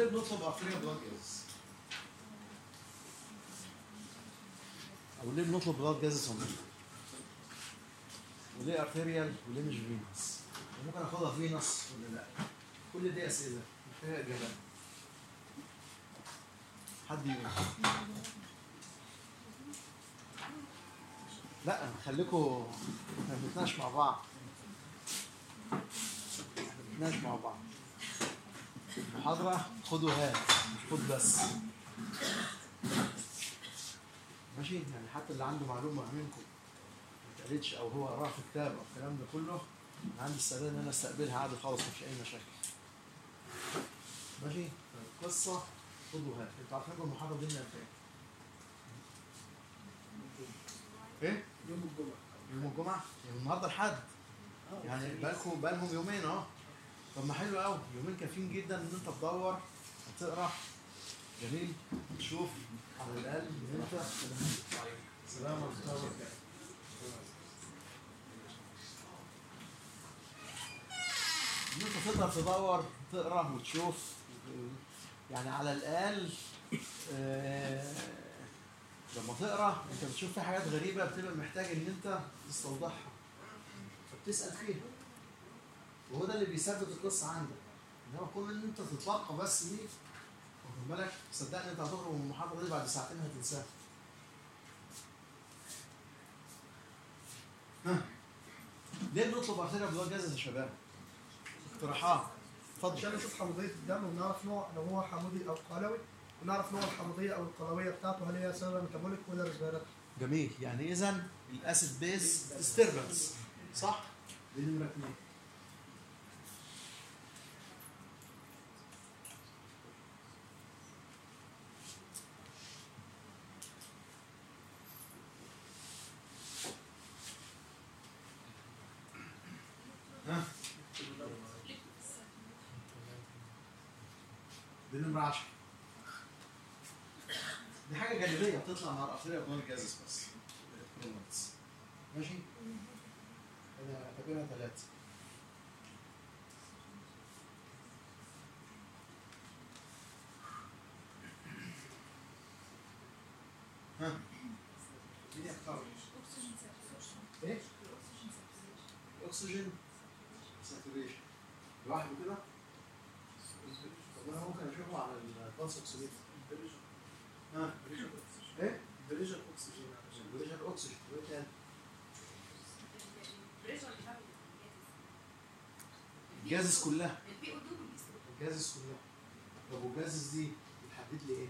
وليه بنطلب ارتيريال بلاد جازز؟ او ليه بنطلب بلاد جازز عموما؟ وليه ارتيريال وليه مش فينس؟ وممكن اخدها فينس ولا لا؟ كل دي اسئله محتاجه اجابات حد يقول لا خليكم احنا بنتناقش مع بعض بنتناقش مع بعض المحاضرة خدوا هات مش خد بس ماشي يعني حتى اللي عنده معلومة منكم ما اتقالتش او هو قراها في كتاب او الكلام ده كله انا عندي استعداد ان انا استقبلها عادي خالص مفيش اي مشاكل ماشي القصة خدوا هات انتوا عارفين المحاضرة دي من قد ايه؟ ايه؟ يوم الجمعة يوم الجمعة؟ يوم النهارده الحد يعني بقالكم بقالهم يومين اهو طب ما حلو قوي يومين كافيين جدا ان انت تدور هتقرا جميل تشوف على الاقل ان انت سلام ورحمه الله وبركاته ان انت تقدر تدور تقرا وتشوف يعني على الاقل آه، لما تقرا انت بتشوف في حاجات غريبه بتبقى محتاج ان انت تستوضحها فبتسال فيها وهو ده اللي بيثبت القصه عندك انما كون ان انت تتلقى بس دي واخد بالك صدقني انت هتخرج من المحاضره دي بعد ساعتين هتنساها ها ليه بنطلب ارتيريا بلاد جاهز يا شباب؟ اقتراحات اتفضل عشان نشوف حمضية الدم ونعرف نوع لو هو حمضي أو قلوي ونعرف نوع الحمضية أو القلوية بتاعته هل هي سبب ميتابوليك ولا ريسبيراتوري جميل يعني اذا الاسيد بيس ديستربنس صح؟ دي نمره اثنين ها؟ دي نمره 10 دي حاجه جانبيه بتطلع مع الارتيريا بلاد جازس بس الكروماتس. ماشي انا اعتبرها ثلاثه ها مين يختار ايه الاكسجين ساتوريشن لوحده كده طب انا ممكن اشوفه على البلس اوكسيمتر ها ايه بريشر أكسجين بريشر الاكسجين وايه تاني الجازس كلها الجازس كلها طب والجازس دي بتحدد لي ايه؟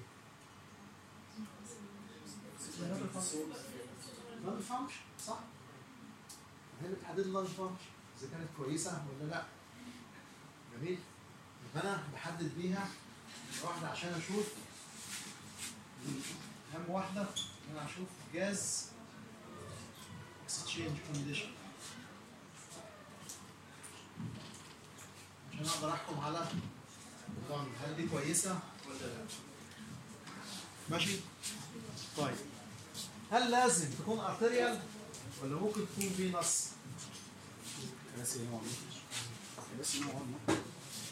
لانج فانكشن صح؟ هي اللي بتحدد لي لانج فانكشن اذا كانت كويسه ولا لا جميل يبقى انا بحدد بيها واحده عشان اشوف اهم واحده ان انا اشوف جاز اكسشينج كونديشن عشان اقدر احكم على اللنج هل دي كويسه ولا لا ماشي طيب هل لازم تكون ارتريال ولا ممكن تكون فينس بس هنا والله بس هنا والله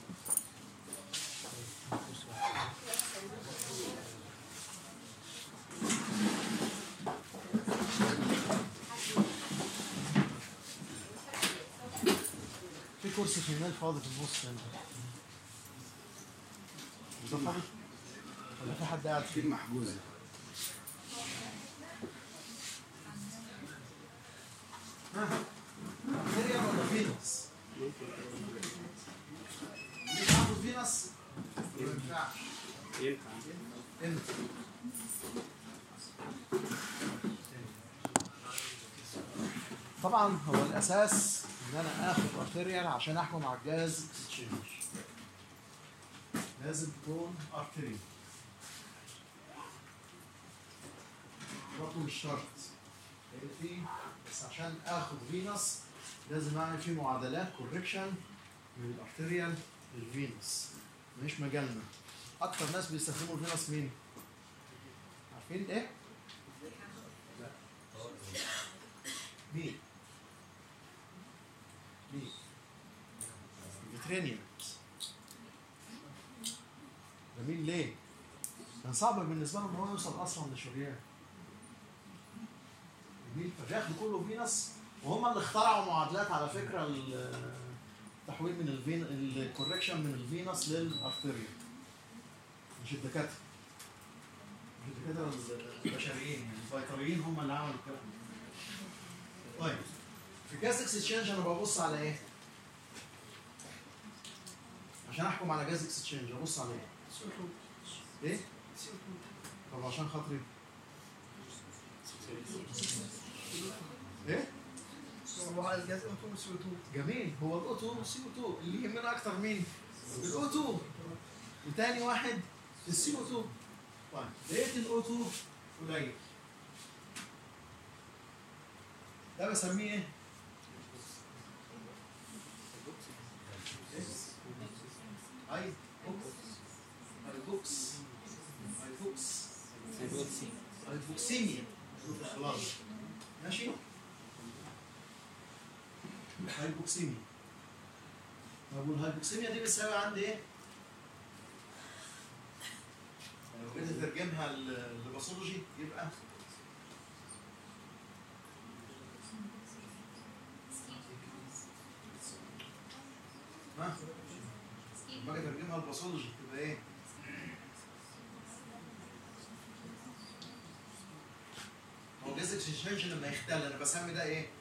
في كرسي فيميل فاضي في النص هنا ده فاضي ولا في حد قاعد فيه في محجوزه ها ارتريال ولا فينس مين هاخد فينس ما ينفعش ينفع امتى طبعا هو الاساس ان انا اخد ارتريال عشان احكم على الجهاز تشينج لازم تكون ارتريال برضه مش شرط لان في بس عشان اخد فينس لازم اعمل فيه معادلات كوركشن من الارتريال للفينس مش مجالنا اكتر ناس بيستخدموا الفينس مين؟ عارفين ايه؟ لا مين؟ مين؟ الميديترينيان ليه؟ كان صعب بالنسبه له ان هو يوصل اصلا لشريان جميل فبياخدوا كله فينس وهم اللي اخترعوا معادلات على فكره التحويل من الفين الكوركشن من الفينس للارتيريا مش الدكاتره مش الدكاتره البشريين يعني البيطريين هم اللي عملوا الكلام ده. طيب في جاز اكسشينج انا ببص على ايه؟ عشان احكم على جاز اكسشينج ابص على ايه؟ ايه؟ طب عشان خاطري ايه؟ هو على الجهاز اوتو سي 2 جميل هو الاوتو سي او 2 اللي يهمنا اكتر مين؟ الاوتو وتاني واحد السي او 2 طيب لقيت الاوتو قليل ده بسميه ايه؟ اي بوكس اي بوكس البوكسيميا خلاص ماشي الهايبوكسيميا طب والهايبوكسيميا دي بتساوي عندي ايه؟ لو جيت اترجمها ل- لباثولوجي يبقى ها؟ لما اجي اترجمها لباثولوجي تبقى ايه؟ هو جاز اكسشينج لما يختل انا بسمي ده ايه؟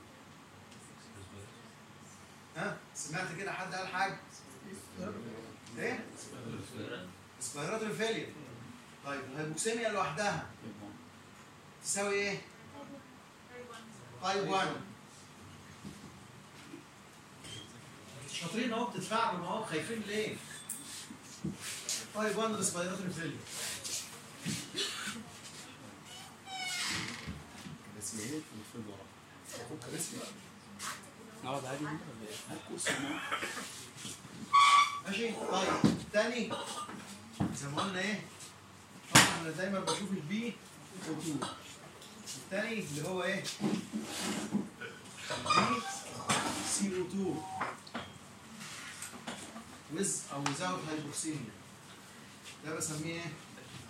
ها؟ سمعت كده حد قال حاجه؟ ايه؟ سبيراتوري فيلير طيب الهيبوكسيميا لوحدها تساوي ايه؟ تايب 1 شاطرين اهو بتتفاعلوا اهو خايفين ليه؟ تايب 1 ريسبيراتوري فيلير رسميات المفروض ورا اخوك رسمي نقعد عادي ولا ايه؟ هات كرسي معاه. ماشي طيب تاني زي ما قلنا ايه طبعا انا دايما بشوف البي او 2 التاني اللي هو ايه البي سي او 2 ويز او without هايبوكسيميا ده بسميه ايه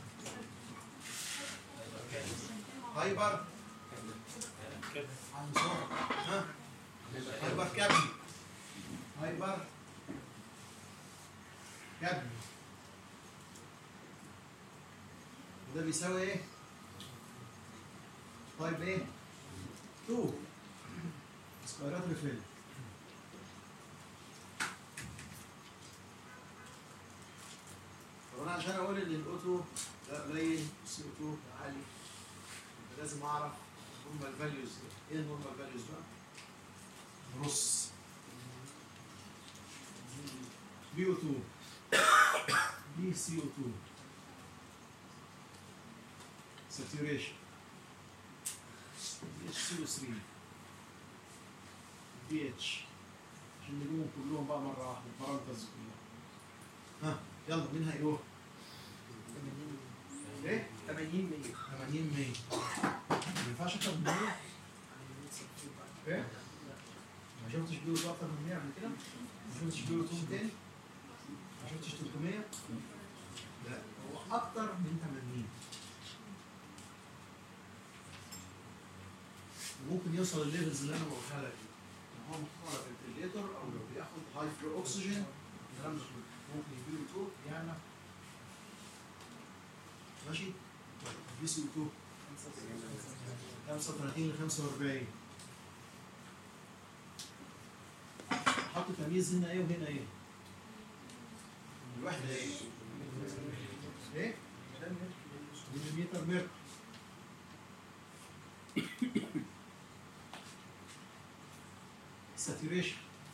هايبر ها هايبر كابني هايبر كابني وده بيساوي ايه؟ طيب ايه؟ 2 سكويرات ريفيل طب انا عشان اقول ان الاوتو ده قليل والسي او 2 ده عالي يبقى لازم اعرف هم الفاليوز ايه النورمال فاليوز بقى؟ نص بي او 2 بي سي او 2 saturation بي اتش سي او 3 بي اتش عشان نجيبهم كلهم بقى مره واحده البارامترز كلها ها يلا مين هيروح؟ ايه؟ 80 100 80 100 ما ينفعش اكتر من 100 ايه؟ ما شفتش بيوت اكتر من 100 قبل كده؟ ما شفتش بيوت 200 ما شفتش 300 لا هو اكتر من 80 وممكن يوصل الليفلز اللي انا بقولها لك دي إن هو محطوط على فنتليتور او لو بياخد هاي فلو اوكسجين الكلام ده كله ممكن يجيله تو يعمل ماشي بي سي 2 35 ل 45 حط تمييز هنا ايه وهنا ايه الوحده ايه ايه مليمتر متر ساتوريشن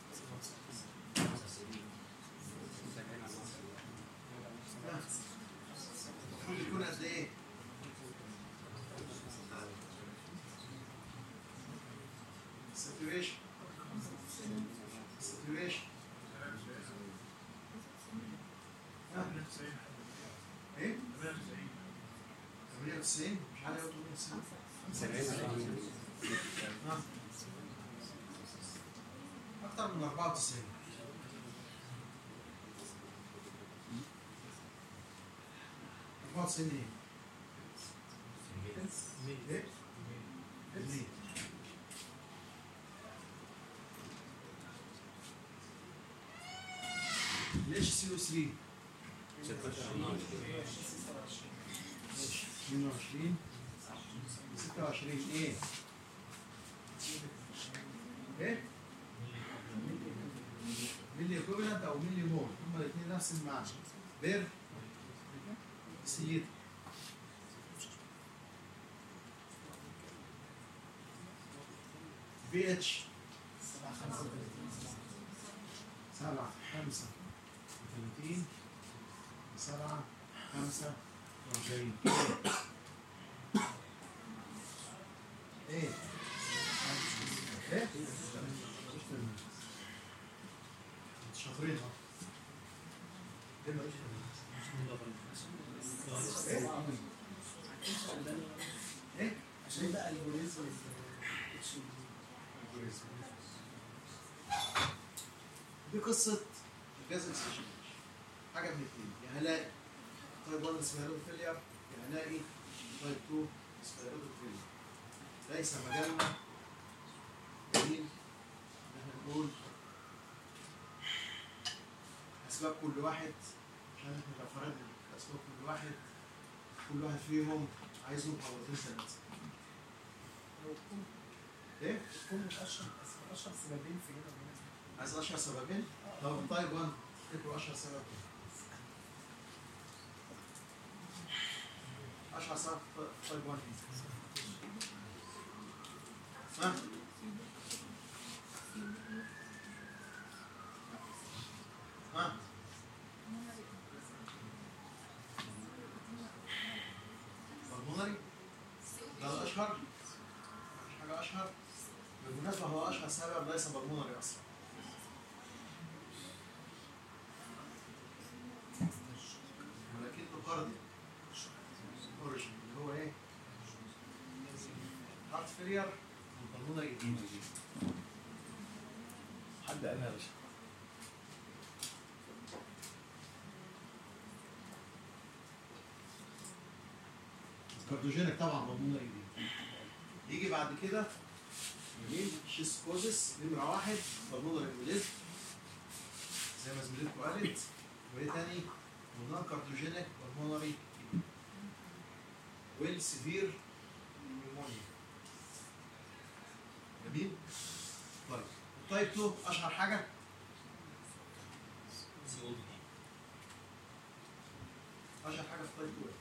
المفروض يكون قد ايه saturation saturation ها؟ ايه 98 مش عارف 98 ها؟ اكتر من 94 94 ايه؟ ايه؟ ليه؟ ليش سي او 3 22 26 ايه؟ ايه؟ ملي ايكوفالنت او ملي مول هما الاثنين نفس المعنى بير سيد بي اتش سبعة خمسة وثلاثين سبعة خمسة وأربعين ايه؟ ايه؟ شهرين اهو ايه مالوش ايه؟ ايه؟ عشان ده الجوريزم دي قصة الجاز اكسشن حاجة من الاثنين يا هلاقي تايب 1 سبيرال فيلير يا هلاقي تايب 2 سبيرال فيلير ليس مجالنا جميل ان احنا نقول اسباب كل واحد عشان احنا لو فرضنا اسباب كل واحد كل واحد فيهم عايزه محاولتين ثلاثة ايه؟ تكون اشهر اشهر سببين في هنا عايز اشهر سببين؟ طب طيب 1 افتكروا اشهر سبب اشهر سبب في طيب 1 ها؟ ها؟ بالمونري ده الاشهر مش حاجه اشهر بالمناسبه هو اشهر سبب ليس بالمونري اصلا ولكنه كارديو اوريجن اللي هو ايه؟ هارت فيلير والبالمونري ايديما حد قالها يا باشا كارديوجينيك طبعا بالمونري ايديما يجي بعد كده جميل شيسكوزس نمرة واحد بالمونري امبوليزم زي ما زميلتكم قالت وايه تاني؟ ونون كارديوجينيك بالمونري والسيفير نيمونيا جميل؟ طيب التايب 2 اشهر حاجة اشهر حاجة في تايب 2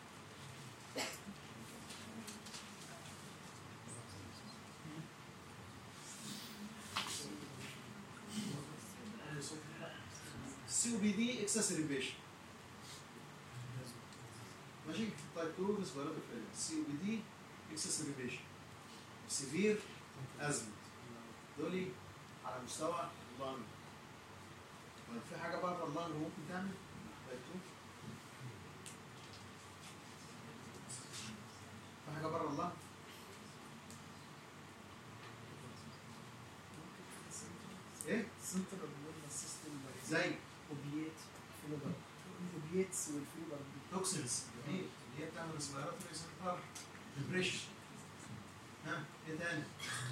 سي او بي دي اكسسريبيشن ماشي تايب 2 ريسبيراتوري فيلير سي او بي دي اكسسريبيشن سيفير ازمه دولي على مستوى اللانج طيب في حاجه بره اللانج ممكن تعمل تايب 2 في حاجه بره اللانج ايه سنترال نيرفس سيستم زي اوبيات فيبر الاوبياتس والفيبر دي توكسينز جميل اللي هي بتعمل ريسبيراتوري سنتر ديبريشن ها ايه تاني؟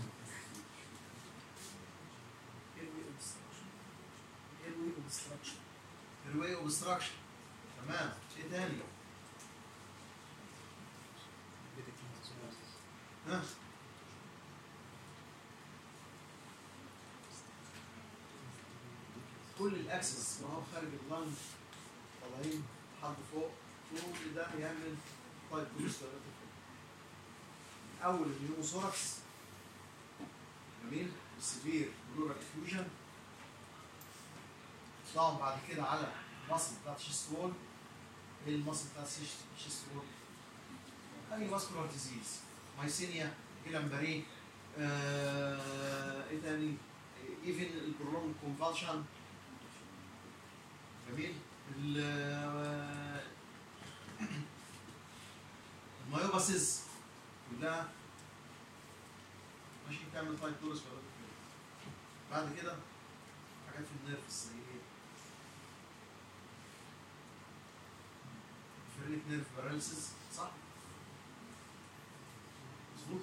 ايروي اوبستراكشن ايروي اوبستراكشن الواي اوبستراكشن تمام ايه تاني؟ ها كل الاكسس ما هو خارج اللنج طالعين لحد فوق كل ده يعمل تايب 2 ريسبيراتوري اول النيوموثوركس جميل السيفير بلورال افيوجن طبعا بعد كده على المصل بتاعت الشيست وول ايه المصل بتاعت الشيست الشيست وول اي ماسكولار ديزيز مايسينيا جلامبري آه، ايه تاني ايفن البرولونج كونفالشن جميل ال- آه، المايوباسيز كلها ماشي تعمل تايب تورس بعد كده حاجات في النيرفس زي ايه؟ سايكليك نيرف باراليسيس صح؟ مظبوط؟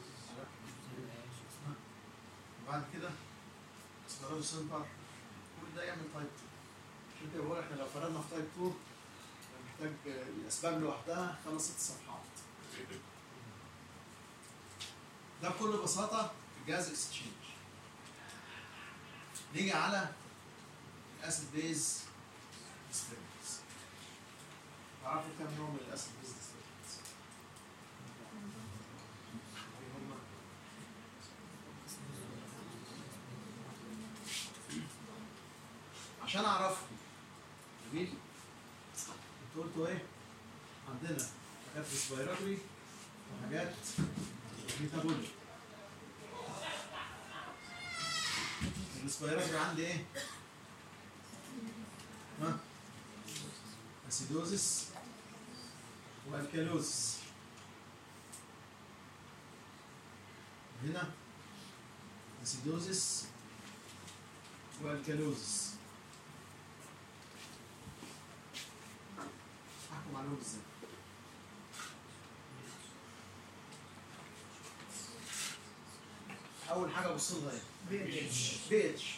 وبعد كده اسكلارو سنتر كل ده يعمل تايب 2 عشان كده بقول احنا لو فرضنا في تايب 2 محتاج الاسباب لوحدها خمس ست صفحات ده بكل بساطه الجهاز اكستشينج نيجي على الاسيد بيز ديستريبيوتس تعرفوا كم نوع من الاسيد بيز ديستريبيوتس؟ عشان اعرفهم جميل انتوا قلتوا ايه؟ عندنا حاجات ريسبيراتوري وحاجات ميتابوليك الريسبيراتوري عندي ايه؟ ها؟ اسيدوزس والكالوزس هنا اسيدوزس والكالوزس احكم عليهم ازاي؟ اول حاجه ابص لها ايه؟ بي اتش بي اتش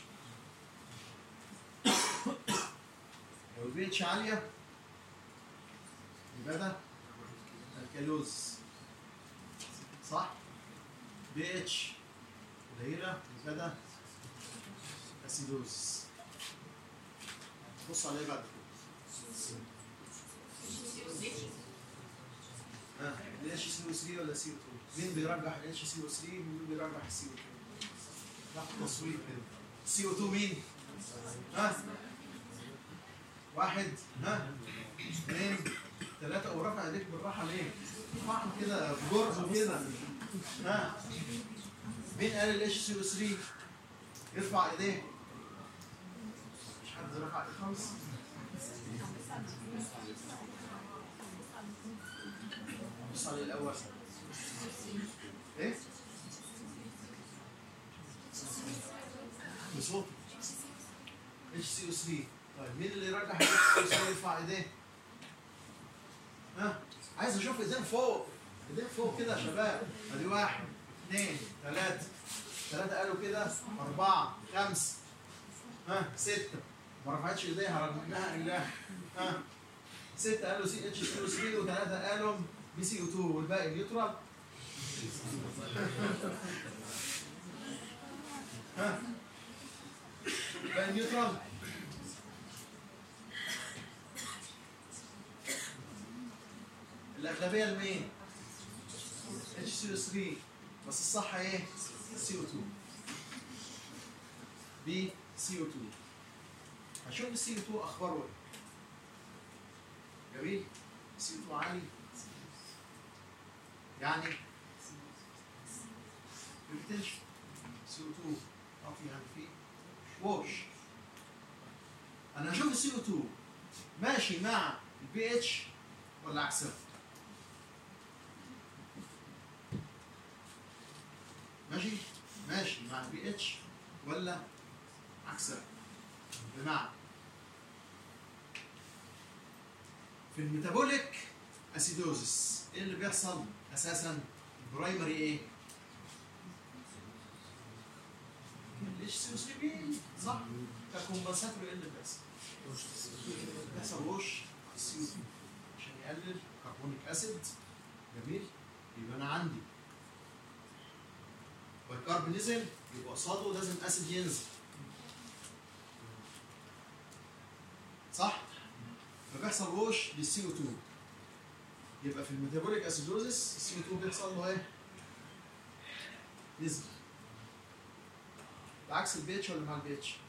لو البي اتش عاليه يبقى ده الكالوز صح؟ بي اتش قليله يبقى ده اسيدوز بص عليه بعد كده ها الاتش سي او 3 ولا سي او 2 مين بيرجح الاتش سي او 3 ومين بيرجح السي او 2 ناخد تصوير كده سي او 2 مين ها واحد ها اثنين ثلاثة ورفع ايديك بالراحة ليه؟ ارفعهم كده بجرأة كده ها مين قال الاتش سي او 3 يرفع ايديه مش حد رفع ايديه خالص بص عليه الاول ايه؟ بصوت اتش سي او 3 طيب مين اللي يرجح اتش سي او 3 يرفع ايديه؟ ها؟ عايز اشوف ايدين فوق ايدين فوق كده يا شباب ادي واحد اثنين ثلاثة ثلاثة قالوا كده أربعة خمسة ها ستة ما رفعتش ايديها رغم انها اله ها ستة قالوا سي اتش سي او 3 وثلاثة قالوا بي سي او 2 والباقي نيوترال ها باقي نيوترال الأغلبية لمين؟ اتش سي او 3 بس الصح ايه؟ سي او 2 بي سي او 2 هشوف السي او 2 اخباره ايه؟ جميل؟ سي او 2 عالي يعني بتنشف سي او 2 طافي يعني في ووش انا هشوف السي او 2 ماشي مع البي اتش ولا عكسها ماشي ماشي مع البي اتش ولا عكسها بمعنى في الميتابوليك اسيدوزس ايه اللي بيحصل اساسا البرايمري ايه الاتش سي او 3 بي صح ككومبنساتوري ايه اللي بيحصل بيحصل وش السي او 2 عشان يقلل كربونيك اسيد جميل يبقى انا عندي والكارب نزل يبقى قصاده لازم اسيد ينزل صح فبيحصل ووش للسي او 2 يبقى في الميتابوليك اسيدوزس السي او 2 بيحصل له ايه؟ نزل بعكس البي اتش ولا مع البي اتش؟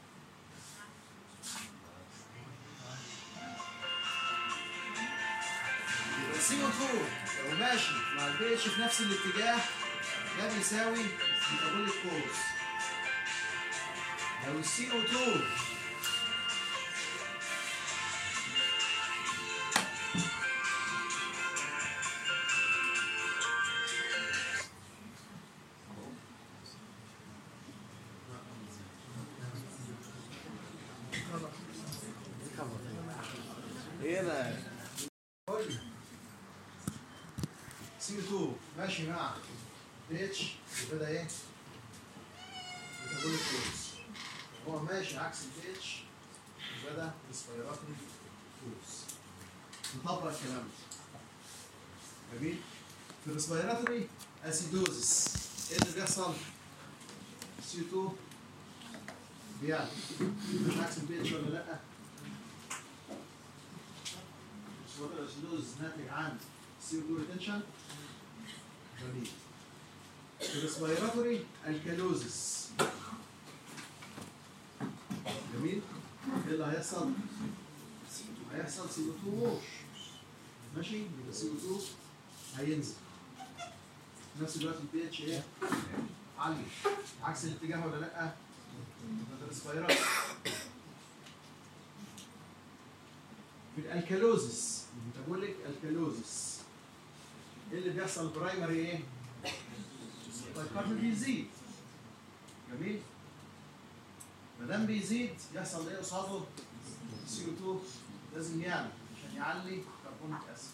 يبقى السي او 2 لو ماشي مع البي اتش في نفس الاتجاه ده بيساوي ميتابوليك كوز لو السي او 2 غلط هنا قول سي 2 ماشي مع اتش يبقى ده ايه؟ ميتابوليك فورس هو ماشي عكس الاتش يبقى ده ريسبيراتوري فورس نطبق الكلام ده جميل في الريسبيراتوري اسيدوزس ايه اللي بيحصل؟ سي 2 بيعلى مش عكس البي اتش ولا لا؟ الريسبيراتوري اسيدوزس ناتج عن سي 2 ريتنشن جميل الريسبيراتوري الكالوزس جميل ايه اللي هيحصل؟ هيحصل سي 2 ووش ماشي يبقى سي 2 هينزل في نفس الوقت البي اتش ايه؟ عالي عكس الاتجاه ولا لا؟ يبقى ده الريسبيراتوري في الالكالوزس الميتابوليك الكالوزس ايه اللي بيحصل برايمري ايه؟ الكاربون بيزيد جميل ما دام بيزيد يحصل ايه قصاده؟ سي او 2 لازم يعلى عشان يعلي كربونيك اسيد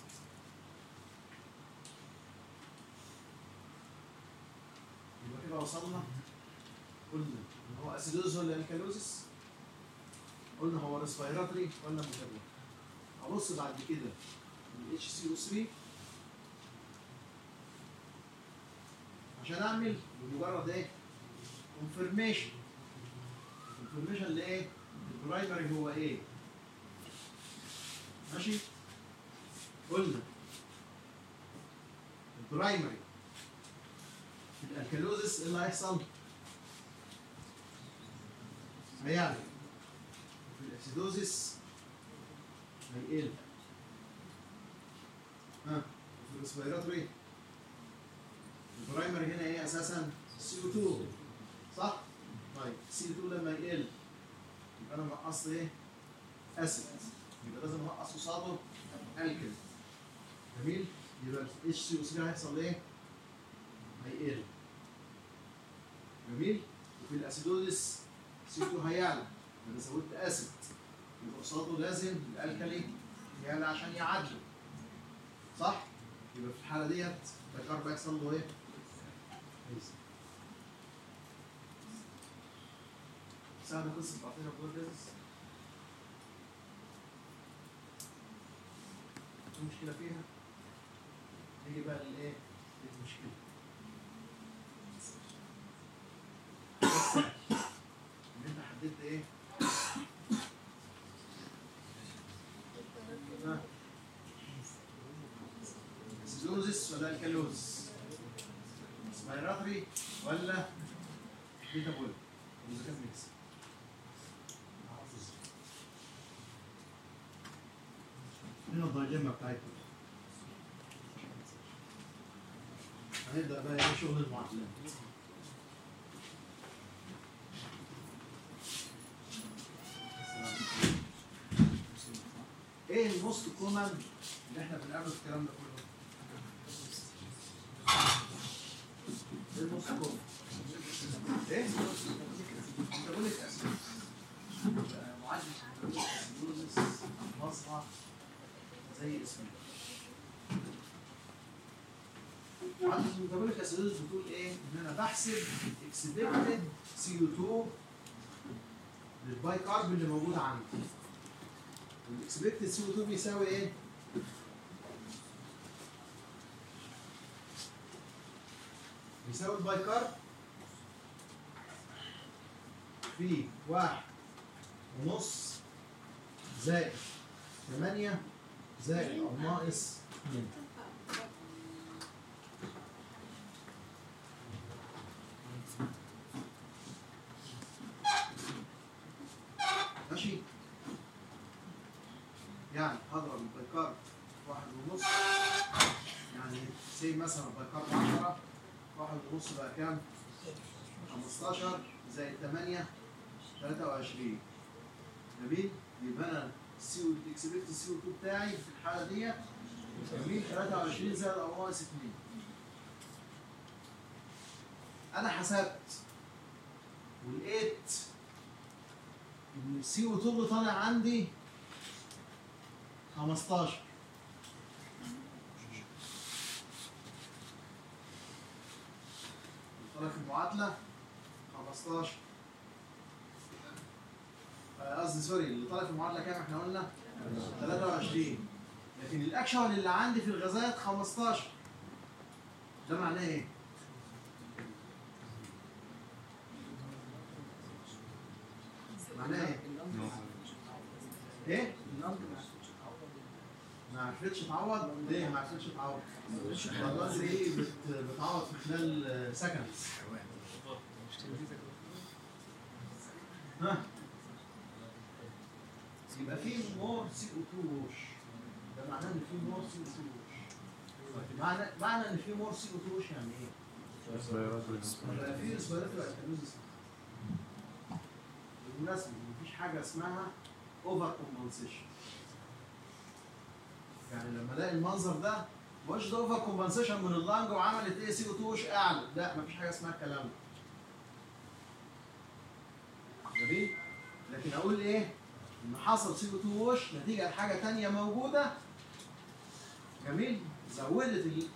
يبقى كده وصلنا قلنا ان هو اسيدوز ولا الكالوزس قلنا هو ريسبيراتوري ولا ميتابوليك ابص بعد كده ال HCO3 عشان اعمل بمجرد ايه؟ كونفirmation كونفirmation لايه؟ البرايمري هو ايه؟ ماشي؟ قلنا البرايمري في الالكالوزس ايه اللي هيحصل؟ هيعلى في الاسيدوزس هيقل ها في الريسبيراتوري البرايمري هنا ايه اساسا سي او 2 صح طيب سي 2 لما يقل يبقى انا نقصت ايه اسيد يبقى لازم انقص قصاده الكل جميل يبقى اتش سي او 3 هيحصل ايه هيقل جميل وفي الاسيدوزس سي 2 هيعلى انا زودت اسيد يبقى قصاده لازم الالكلي يعلى عشان يعادله صح يبقى في الحاله ديت الكارب هيحصل له ايه كويس. سهل قصة تعطينا بلور جازس في مشكلة فيها نيجي بقى للايه؟ للمشكلة بس ان انت حددت ايه؟ ها؟ اسيدوزس ولا الكالوزس؟ سبيراتري ولا ميتابوليك اذا كان ميكس هنا الضيجمة بتاعتكم هنبدأ بقى ايه شغل المعادلات ايه الموست كومن اللي احنا بنقابله في الكلام ده كله؟ ايه الموست كومن؟ ايه؟ ميتابوليك اسيد معالجة ميتابوليك اسيدوزس مصنع زي اسمه معالجة الميتابوليك اسيدوزس بتقول ايه؟ ان انا بحسب اكسبكتد سي او 2 للباي كارب اللي موجود عندي والاكسبكتد سي او 2 بيساوي ايه؟ بيساوي الباي كارب في واحد ونص زائد ثمانية زائد أو ناقص اتنين ماشي يعني هضرب البايكارب في واحد ونص يعني سي مثلا البايكارب 10 واحد ونص بقى كام؟ 15 زائد 8 23 جميل يبقى انا السي او اكسبكت السي او 2 بتاعي في الحاله ديت جميل 23 زائد او ناقص 2 انا حسبت ولقيت ان السي او 2 اللي طالع عندي 15 طلع في المعادله 15 آه، قصدي سوري اللي طالع في المعادله كام احنا قلنا 23 لكن الاكشوال اللي عندي في الغازات 15 ده معناه ايه؟ معناه ايه؟ ايه؟ ما عرفتش تعوض؟ ليه ما عرفتش تعوض؟ والله دي بت- بتعوض في خلال سكندز ها يبقى في مور سي او 2 ووش ده معناه ان في مور سي او 2 ووش معنى معنى ان في مور سي او 2 ووش يعني ايه؟ يبقى في ريسبيراتوري الكالوزيس بالمناسبة مفيش حاجة اسمها اوفر كومبنسيشن يعني لما الاقي المنظر ده مش ده اوفر كومبنسيشن من اللانج وعملت ايه سي او 2 وش اعلى لا مفيش حاجة اسمها الكلام ده جميل لكن اقول ايه ان حصل سي او 2 وش نتيجة لحاجة تانية موجودة جميل زودت ال-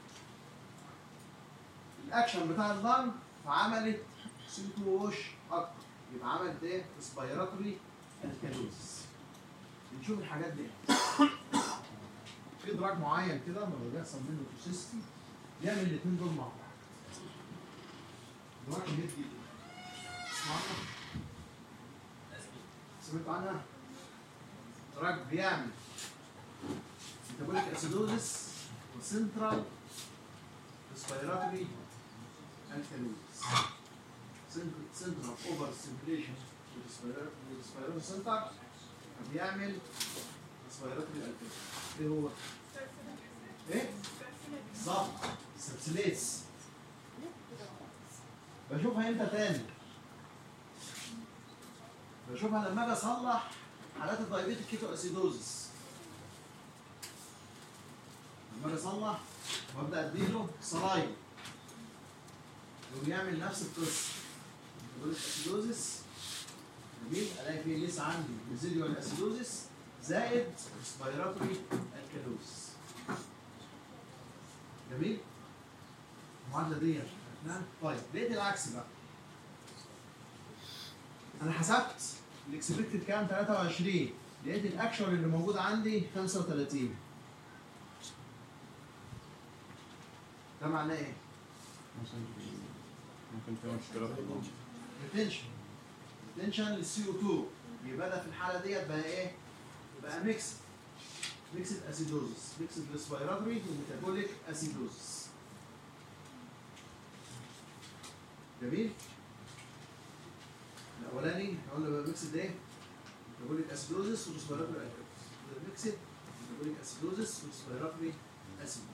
الاكشن بتاع اللنج فعملت سي 2 وش اكتر يبقى عملت ايه؟ اسبيراتوري الكالوزيس بنشوف الحاجات دي في دراج معين كده لما بيحصل منه توسيستي بيعمل الاثنين دول مع بعض دراج ميد دي اسمعنا سمعتوا عنها؟ دراج بيعمل ميتابوليك اسيدوزيس وسنترال respiratory alkalosis. Syndrome of overstimulation والريسبيراتوري سنتر بيعمل respiratory alkalosis. ايه هو؟ ايه؟ بالظبط سبسليتس بشوفها امتى تاني؟ بشوفها لما اجي اصلح حالات الدايبيتيك كيتو اسيدوزس لما اجي اصلح وابدا اديله صلايم وبيعمل نفس القصه يقول لك اسيدوزس جميل الاقي فيه لسه عندي ريزيديوال اسيدوزس زائد ريسبيراتوري الكالوزس جميل المعادله دي عرفناها؟ طيب لقيت العكس بقى انا حسبت الاكسبكتد كام 23 لقيت الاكشوال اللي موجود عندي 35 ده معناه ايه؟ ممكن في مشكلة في اللنج ريتنشن ريتنشن للسي او 2 يبقى ده في الحاله ديت بقى ايه؟ بقى ميكس ميكسد اسيدوزس ميكسد ريسبيراتوري وميتابوليك اسيدوزس جميل؟ الاولاني احنا قلنا بقى ميكسد ايه؟ ميتابوليك اسيدوزس وريسبيراتوري اسيدوزس ميكسد ميتابوليك اسيدوزس وريسبيراتوري اسيدوزس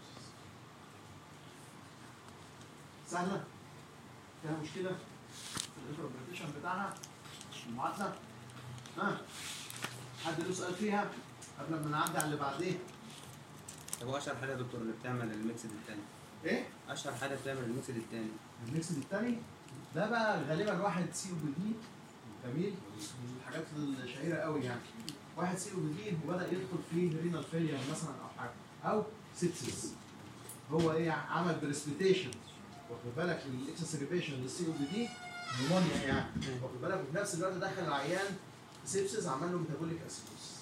سهله؟ فيها مشكله؟ الانتربريتيشن بتاعها المعادله ها حد له سؤال فيها قبل ما نعدي على اللي بعديه طب هو اشهر حاجه يا دكتور اللي بتعمل الميكسد التاني ايه اشهر حاجه بتعمل الميكسد التاني الميكسد الثاني ده بقى غالبا واحد سي او بي دي جميل من الحاجات الشهيره قوي يعني واحد سي او بي دي وبدا يدخل في رينال فيلير مثلا او حاجه او سيبسيس هو ايه عمل بريسبيتيشن واخد بالك للاكسسربيشن للسي او بي دي نيمونيا يعني واخد بالك وفي نفس الوقت دخل العيان في سيبسيس عمل له ميتابوليك اسيدوس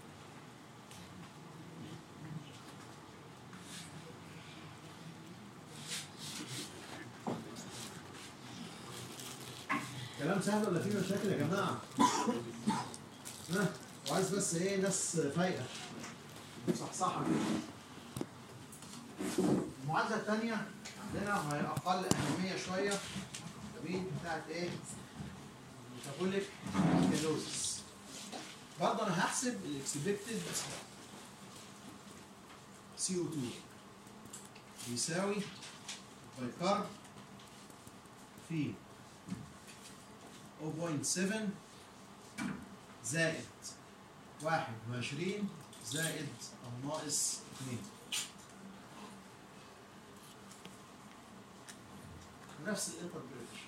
كلام سهل ولا فيه مشاكل يا جماعه؟ ها وعايز بس ايه ناس فايقه صحصحه كده المعادله الثانيه عندنا وهي اقل اهميه شويه جميل بتاعت ايه؟ ميتابوليك كالوزس برضه انا هحسب الاكسبكتد سي او 2 بيساوي بايكارب في 0.7 زائد 21 زائد أو ناقص 2 نفس الانتربريتيشن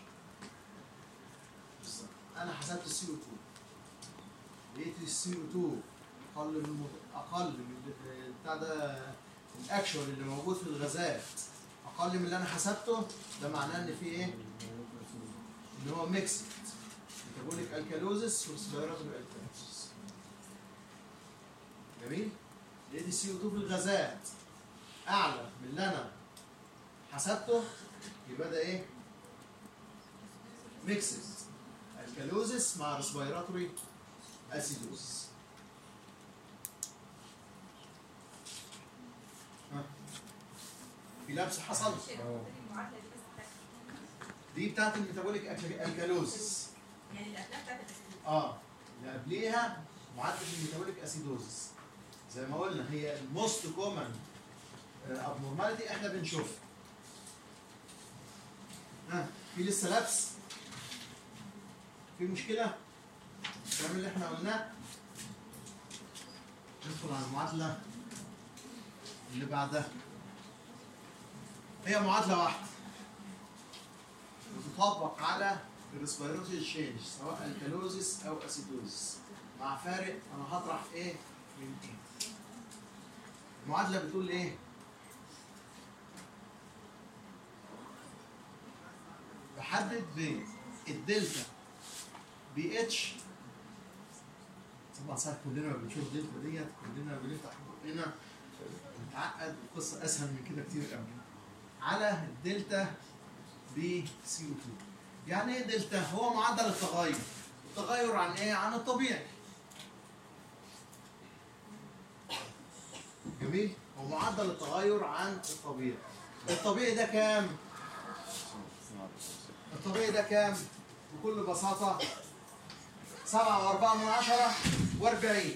انا حسبت السي او 2 لقيت السي او 2 اقل من اقل من ال- بتاع ده الاكشوال اللي موجود في الغازات اقل من اللي انا حسبته ده معناه ان في ايه؟ ان هو ميكس ميتابوليك الكالوزس وريسبيراتوري الكالوزس جميل؟ لقيت السي او 2 في الغازات اعلى من اللي انا حسبته يبقى ده ايه؟ ميكسد الكالوزس مع ريسبيراتوري اسيدوزس ها؟ في لبس حصل المعادله دي بس دي بتاعت الميتابوليك أكل- الكالوزس يعني الافلام بتاعت الأسئلة. اه اللي قبليها معادله الميتابوليك اسيدوزس زي ما قلنا هي الموست كومن ابنورماليتي احنا بنشوفها ها في لسه لبس في مشكله الكلام اللي احنا قلناه ندخل على المعادله اللي بعدها هي معادله واحده بتطبق على الريسبيراتوري تشينج سواء الكالوزيس او اسيدوزيس مع فارق انا هطرح ايه من ايه المعادله بتقول ايه بحدد بين الدلتا بي اتش طبعا ساعات كلنا ما بنشوف دلتا ديت كلنا بنفتح بقنا نتعقد القصه اسهل من كده كتير قوي على الدلتا بي سي او 2 يعني ايه دلتا؟ هو معدل التغير التغير عن ايه؟ عن الطبيعي جميل؟ هو معدل التغير عن الطبيعي الطبيعي ده كام؟ الطبيعي ده كام؟ بكل بساطة سبعة وأربعة من عشرة وأربعين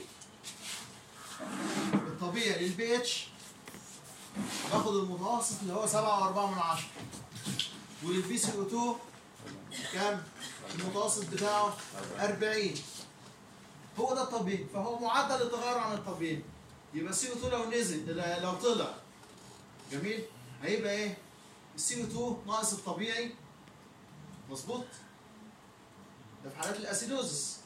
الطبيعي للبي اتش باخد المتوسط اللي هو سبعة وأربعة من عشرة وللبي سي او 2 كام؟ المتوسط بتاعه 40 هو ده الطبيعي فهو معدل التغير عن الطبيعي يبقى السي او 2 لو نزل لو طلع جميل هيبقى ايه؟ السي او 2 ناقص الطبيعي مظبوط؟ ده في حالات الاسيدوزس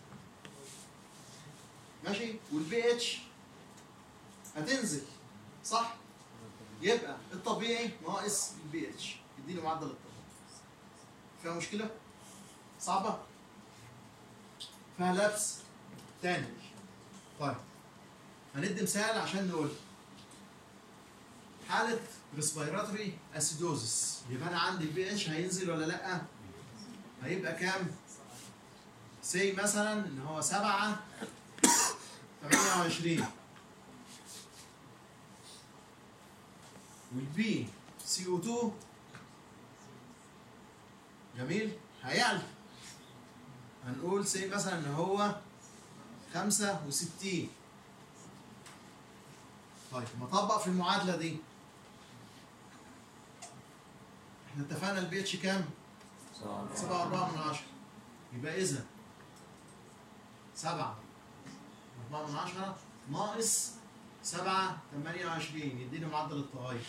ماشي؟ والبي اتش هتنزل صح؟ يبقى الطبيعي ناقص البي اتش يديني معدل الطبيعي فيها مشكلة؟ صعبة؟ فيها لبس؟ تاني طيب هندي مثال عشان نقول حالة ريسبيراتوري اسيدوزس يبقى انا عندي البي اتش هينزل ولا لا؟ هيبقى كام؟ سي مثلا ان هو 7 28 والبي سي او 2 جميل هيعلى هنقول سي مثلا ان هو 65 طيب ما اطبق في المعادله دي احنا اتفقنا البي اتش كام؟ 7 4 من 10 يبقى اذا 7 4 من 10 ناقص 7 28 يديني معدل التغير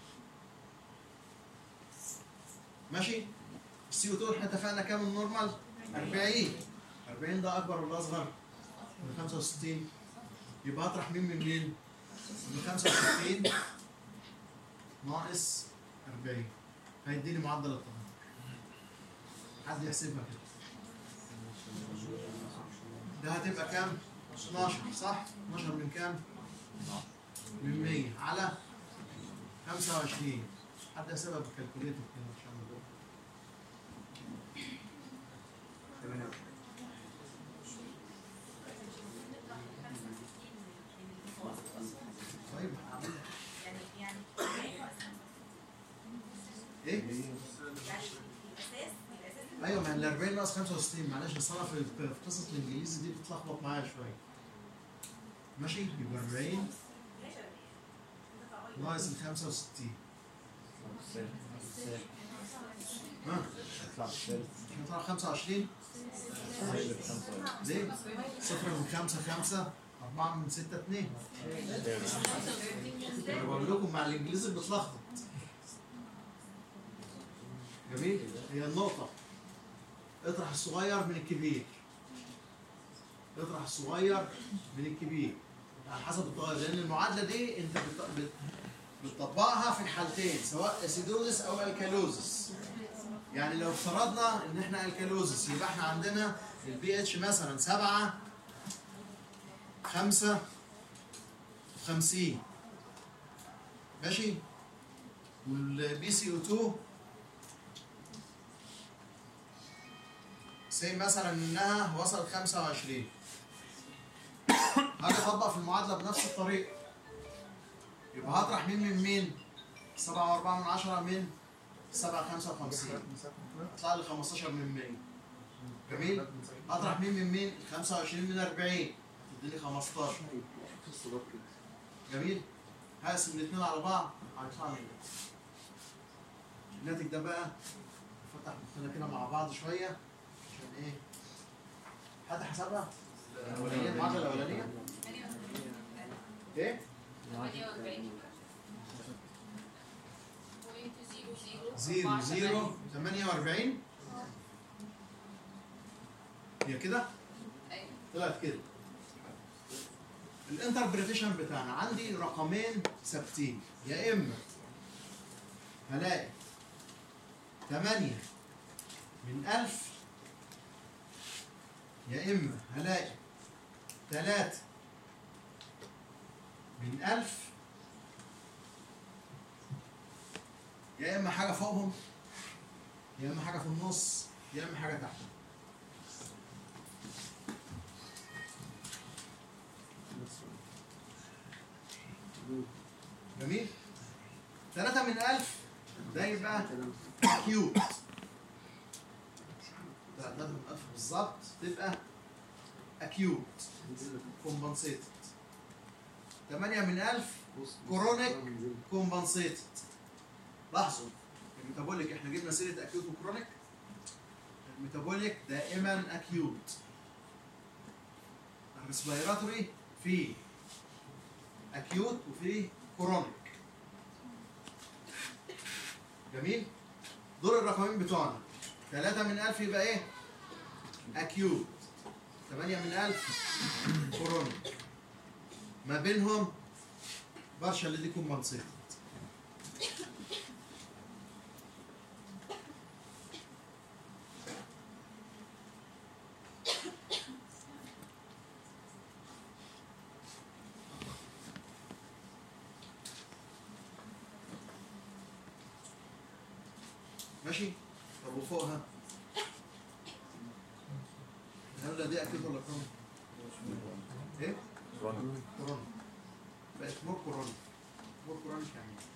ماشي؟ السي او 2 احنا اتفقنا كام النورمال؟ 40 40 ده اكبر ولا اصغر؟ من 65 يبقى اطرح مين من مين؟ من 65 ناقص 40 هيديني معدل التغير حد يحسبها كده ده هتبقى كام؟ 12 صح؟ 12 من كام؟ من 100 على 25 حد يحسبها بالكالكوليتر كده ان شاء الله طيب هعملها. يعني يعني ايه؟ يعني الاساس الاساس ايوه ما ال 40 ناقص 65 معلش اصل انا في في قصه الانجليزي دي بتتلخبط معايا شويه ماشي يبقى 40 ناقص ال 65 ها يطلع بالثالث هيطلع 25 ليه؟ صفر من 5 5 4 من 6 2 انا بقول لكم مع الانجليزي بتلخبط جميل هي النقطة اطرح الصغير من الكبير اطرح الصغير من الكبير على حسب التغير لان المعادلة دي انت بت... بت... بتطبقها في الحالتين سواء اسيدوزس او الكالوزس يعني لو افترضنا ان احنا الكالوزس يبقى احنا عندنا البي اتش مثلا 7 5 50 ماشي والبي سي او 2 سي مثلا انها وصلت 25 هاجي اطبق في المعادله بنفس الطريقه يبقى هطرح مين من مين؟ 7 و4 من 10 من 7 55 هطلع لي 15 من 100 جميل؟ اطرح مين من مين؟ 25 من 40 تديني 15 جميل؟ هقسم الاثنين على بعض هيطلع لي الناتج ده بقى نفتح مخنا كده مع بعض شويه عشان ايه؟ حد حسبها؟ الاولانيه المعادله الاولانيه؟ ايه؟ زيرو زيرو 48 هي كده؟ طلعت كده الانتربريتيشن بتاعنا عندي رقمين ثابتين يا اما هلاقي 8 من 1000 يا اما هلاقي 3 من 1000 يا اما حاجه فوقهم يا اما حاجه في النص يا اما حاجه تحتهم جميل 3 من 1000 ده يبقى كيوت لا 3 من 1000 بالظبط تبقى اكيوت كومبنسيتد 8 من 1000 كرونيك كومبنسيتد لاحظوا الميتابوليك احنا جبنا سيره اكيوت وكرونيك الميتابوليك دائما اكيوت الريسبيراتوري في اكيوت وفي كرونيك جميل دول الرقمين بتوعنا 3 من 1000 يبقى ايه اكيوت 8 من 1000 كرونيك ما بينهم برشا اللي دي كومبنسيتد ماشي طب وفوقها هل دي اكيد ولا كرونيك ايه كورونا بقت مور كورونا مور كورونا يعني إيه؟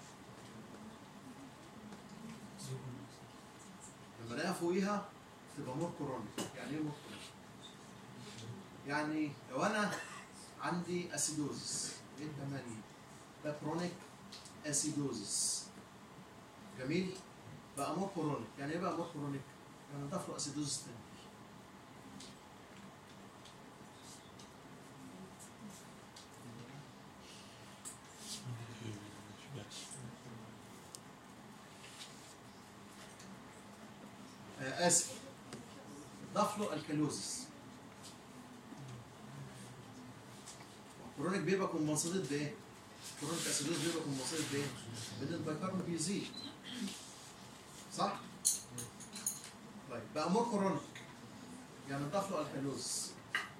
لما الاقيها فوقيها تبقى مور كورونا يعني ايه مور كورونا يعني لو انا عندي اسيدوزس ايه الثمانية ده كرونيك اسيدوزس جميل بقى مور كورونيك يعني ايه بقى مور كورونيك يعني ضاف له اسيدوزس تاني آه، اسف ضاف له الكالوزس كورونيك بيبقى كومبنسيتد بايه؟ كورونيك اسيدوز بيبقى كومبنسيتد بايه؟ بان البايكارب بيزيد صح؟ طيب بقى مور كورونيك يعني ضاف له الكالوز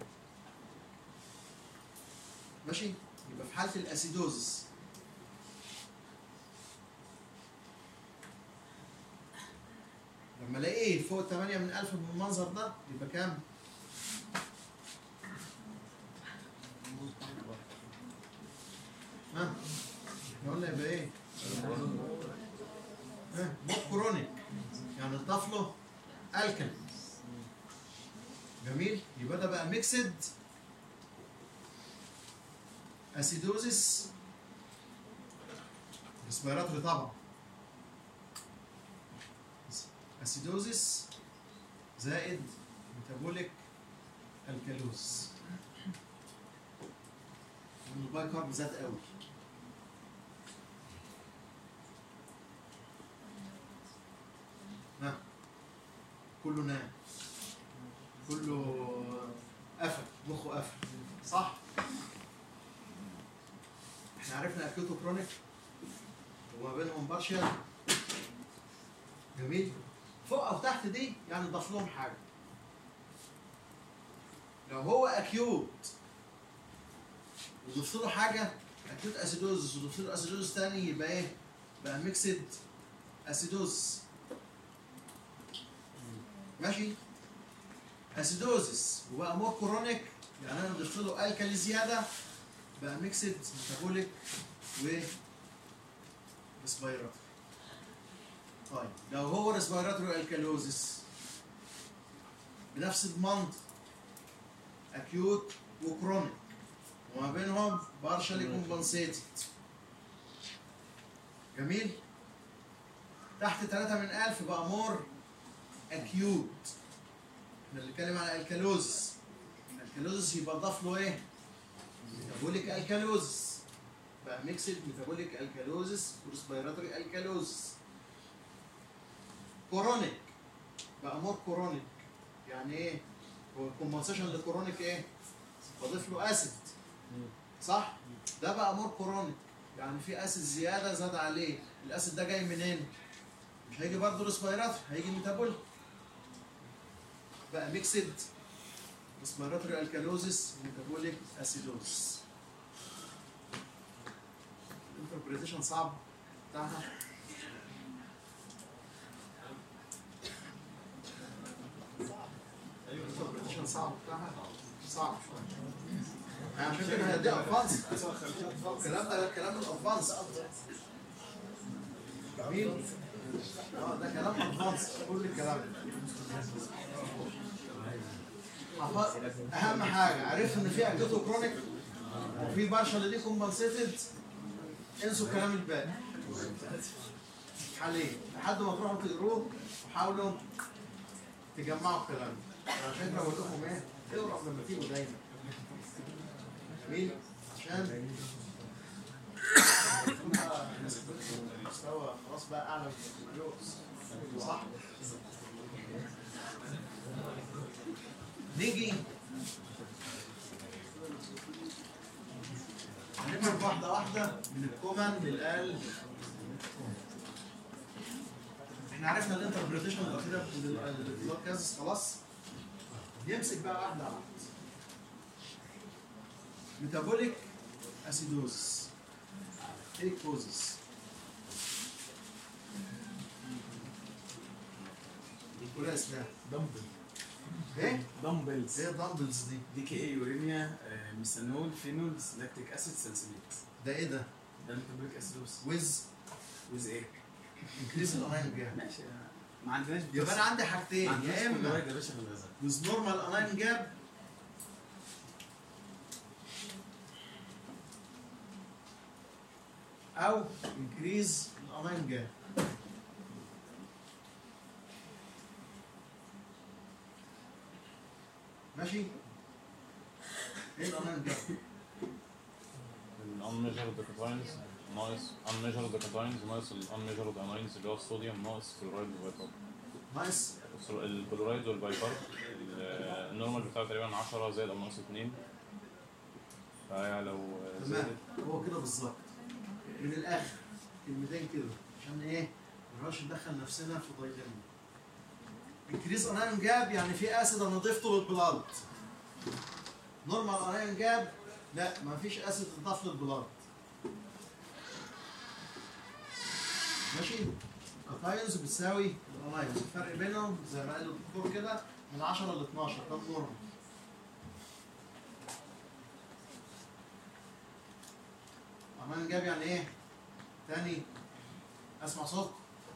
ماشي؟ يبقى في حالة الاسيدوزس لما الاقيه فوق 8 من 1000 بالمنظر ده يبقى كام؟ ها؟ احنا قلنا يبقى ايه؟ ها؟ مور كورونيك يعني اضاف له الكل جميل يبقى ده بقى ميكسد اسيدوزيس ريسبيراتوري طبعا اسيدوزيس زائد ميتابوليك الكالوز الباي كارب زاد قوي ها كله نام كله قفل مخه قفل صح احنا عرفنا اكيوت وكرونيك وما بينهم بارشل جميل فوق او تحت دي يعني ضاف لهم حاجه لو هو اكيوت وضفت له حاجه اكيوت اسيدوزس وضفت له اسيدوزس تاني يبقى ايه؟ بقى ميكسد اسيدوزس ماشي اسيدوزس وبقى مور كورونيك يعني انا ضفت له الكالي زياده بقى ميكسد ميتابوليك و ريسبيراتوري طيب لو هو ريسبيراتوري الكالوزس بنفس المنطق اكيوت وكرونيك وما بينهم بارشالي كومبنسيتد جميل تحت 3 من 1000 بقى مور اكيوت احنا بنتكلم على الكالوزس الكالوزس يبقى ضاف له ايه؟ ميتابوليك الكالوزس بقى ميكسد ميتابوليك الكالوزس وريسبيراتوري الكالوزس كورونيك بقى مور كورونيك يعني ايه؟ هو الكومبنسيشن للكورونيك ايه؟ بضيف له اسيد صح؟ ده بقى مور كورونيك يعني في اسيد زياده زاد عليه الاسيد ده جاي منين؟ مش هيجي برضه ريسبيراتوري هيجي ميتابوليك بقى ميكسد ريسبيراتوري الكالوزس ميتابوليك اسيدوزس الانتربريتيشن صعب بتاعها ايوه الانتربريتيشن صعب بتاعها صعب شويه عشان كده هي دي ادفانس الكلام ده كلام الادفانس جميل اه ده كلام ادفانس كل الكلام ده اهم حاجه عرفت ان في اكيوتو كرونيك وفي بارشال دي كومبنسيتد انسوا الكلام الباقي حاليا لحد ما تروحوا تقروه وحاولوا تجمعوا الكلام ده عشان كده بقول لكم ايه اقروا قبل ما تيجوا دايما جميل عشان تبقى مستوى خلاص بقى اعلى من البكالوريوس صح نيجي هنبدأ واحدة واحدة من الكومن للأقل احنا عرفنا الانتربريتيشن الأخيرة للكاز خلاص نمسك بقى واحدة واحدة ميتابوليك اسيدوز ايه كوزز ولا اسمها دمبل ايه؟ دمبلز ايه الدمبلز دي؟ دي كي اي يوريميا آه، ميثانول فينول لاكتيك اسيد سالسيليت ده ايه ده؟ ده ميتابوليك اسيدوز ويز ويز ايه؟ انكريز الاونلاين جاب ماشي آه، ما عندناش يبقى انا عندي حاجتين ما يا عندناش كل اما واحد يا باشا في الغذاء with normal align gap او increase align gap ماشي ايه الالاين جاب ال unmeasured cations ناقص unmeasured cations ناقص ال unmeasured anions اللي هو الصوديوم ناقص كلورايد والبايكارب نايس الصو- الكلورايد والبايكارب ال- النورمال بتاعه تقريبا 10 زائد او ناقص 2 فهي لو تمام زادت هو كده بالظبط من الاخر كلمتين كده عشان ايه ما نبقاش ندخل نفسنا في ضيقنا انكريز انايون جاب يعني في اسيد انا ضفته للبلاد نورمال انايون جاب لا ما فيش اسيد اتضاف للبلاد ماشي الكاتايونز بتساوي الانايونز الفرق بينهم زي ما قال الدكتور كده من 10 ل 12 ده النورمال عمان جاب يعني ايه؟ تاني اسمع صوت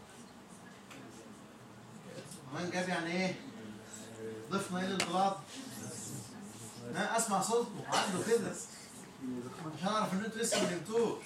عمان جاب يعني ايه؟ ضفنا ايه للبلاد؟ ها اسمع صوتكم عنده كده عشان اعرف ان انتوا لسه ما فهمتوش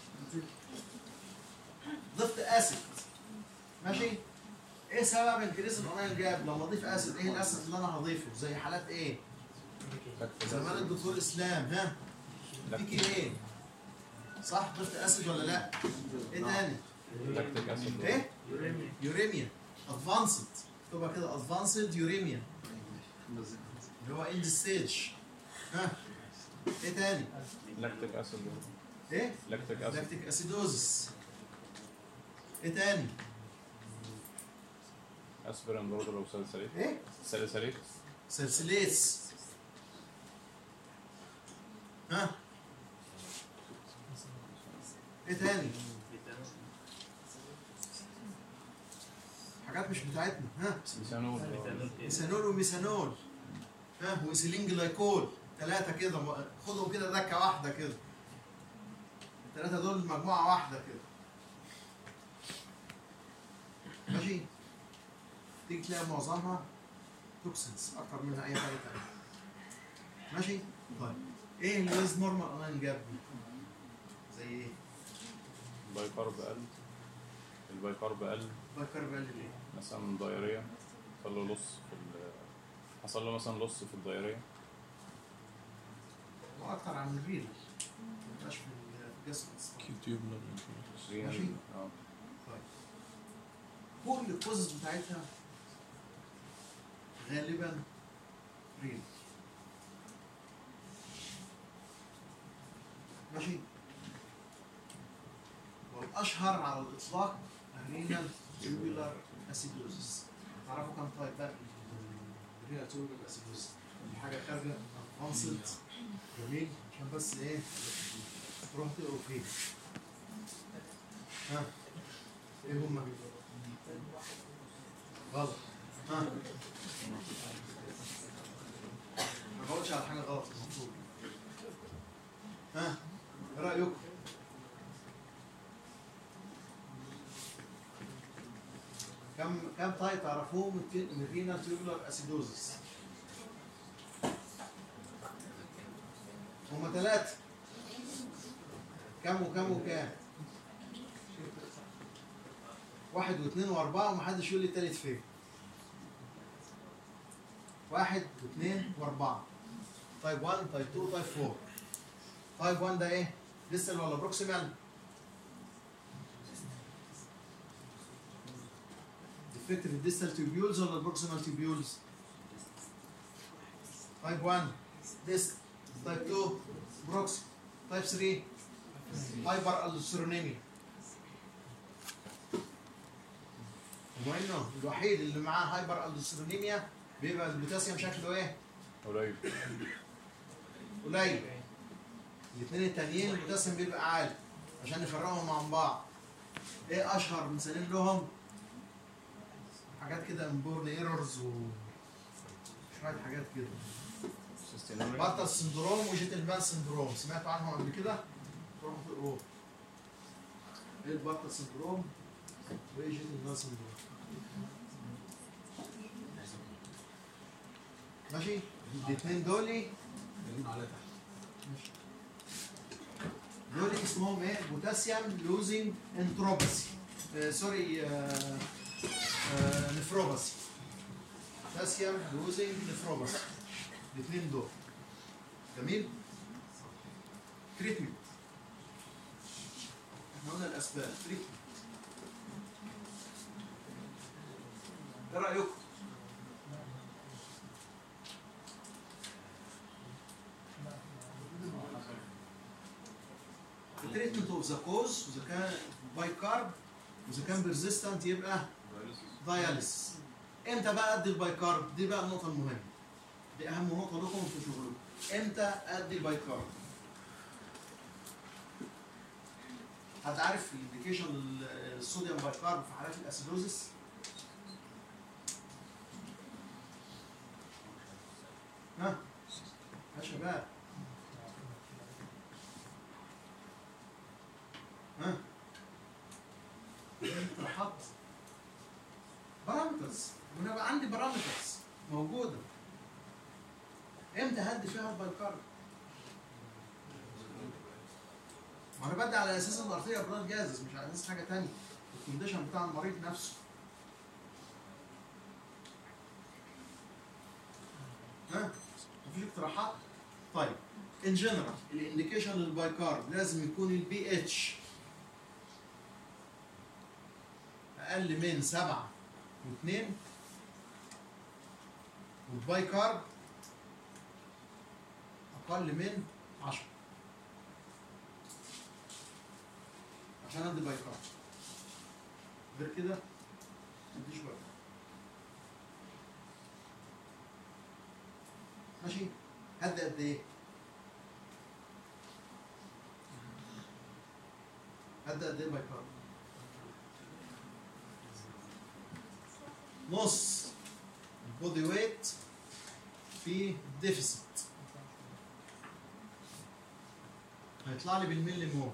ضفت اسيد ماشي؟ ايه سبب انكريس الاونلاين جاب؟ لما اضيف اسيد ايه الاسيد اللي انا هضيفه؟ زي حالات ايه؟ زمان الدكتور اسلام ها؟ فيكي ايه؟ صح ضفت اسيد ولا لا؟ ايه تاني؟ لاكتيك اسيد ايه؟ يوريميا ادفانسد تبقى كده ادفانسد يوريميا اللي هو اند ستيج ها ايه تاني؟ لاكتيك اسيد ايه؟ لاكتيك اسيد لاكتيك اسيدوزس ايه تاني؟ اسبرين برضه لو سلسليت ايه؟ سلسليت سلسليس ها؟ ايه تاني؟ حاجات مش بتاعتنا ها؟ ميثانول ميثانول وميثانول ها وإيثيلين جلايكول ثلاثة كده م- خدهم كده دكة واحدة كده الثلاثة دول مجموعة واحدة كده ماشي تيجي تلاقي معظمها توكسنز أكتر منها أي حاجة تانية ماشي طيب إيه الويز نورمال أناين جاب دي؟ زي إيه؟ البايكارب قل البايكارب قل بكر بقى ليه؟ مثلا دايريا حصل له لص في ال حصل له مثلا لص في الدايريا وأكتر عن الريل مبقاش في الجسم أصلاً. تيوبلر ماشي. اه كل الكوزز بتاعتها غالبا ريل ماشي والاشهر على الاطلاق الرينال تيوبولار اسيدوزس تعرفوا كم طيب بقى الرينال تيوبولار اسيدوزس دي حاجه خارجه ادفانسد جميل عشان بس ايه تروح تقروا فيه ها ايه هما غلط ها ما بقولش على حاجه غلط المفروض ها ايه رايكم كم كم تايب تعرفوه من التي- من الرينال تيوبولار اسيدوزس هما ثلاثة كم وكم وكام؟ واحد واثنين واربعة ومحدش يقول لي التالت فين. واحد واثنين واربعة. تايب 1 تايب 2 تايب 4. تايب 1 ده ايه؟ ديستال ولا بروكسيمال؟ ديفكتيف الديستال تيوبيولز ولا البروكسيمال تيوبيولز؟ تايب 1 ديست تايب 2 بروكس تايب 3 هايبر السترونيميا المهم الوحيد اللي معاه هايبر السترونيميا بيبقى البوتاسيوم شكله ايه؟ قليل قليل الاثنين التانيين البوتاسيوم بيبقى عالي عشان نفرقهم عن بعض ايه اشهر مثالين لهم حاجات كده امبورن ايرورز و شويه حاجات كده سيستينوريا بارتال سندروم وجيتلمان سندروم سمعتوا عنهم قبل كده؟ روحوا تقروه ايه البارتال سندروم وايه جيتلمان سندروم ماشي الاثنين دولي على تحت دول اسمهم ايه؟ بوتاسيوم لوزنج انتروباسي آه سوري آه آه نفروباسي بوتاسيوم لوزنج نفروباسي الاثنين دول جميل؟ تريتمنت احنا قلنا الاسباب تريتمنت ايه رايكم؟ التريتمنت اوف ذا كوز واذا كان باي كارب واذا كان بيرزيستنت يبقى داياليسيس امتى بقى ادي الباي كارب دي بقى النقطه المهمه دي اهم نقطه لكم في شغلكم امتى ادي الباي كارب حد عارف الانديكيشن الصوديوم باي كارب في حالات الاسيدوزس ها يا شباب ها اقتراحات بارامترز وانا بقى عندي بارامترز موجوده امتى هدي فيها البايكارب ما انا بدي على اساس الارضيه براد جازز مش على اساس حاجه تانية الكونديشن بتاع المريض نفسه ها مفيش اقتراحات طيب ان جنرال الانديكيشن للبايكارب لازم يكون البي اتش اقل من سبعة واثنين والباي كارب اقل من عشرة عشان ادي باي كارب غير كده مفيش وقت ماشي هدي قد ايه؟ هدي قد ايه باي كارب؟ نص البودي ويت في ديفيسيت هيطلع لي بالملي مول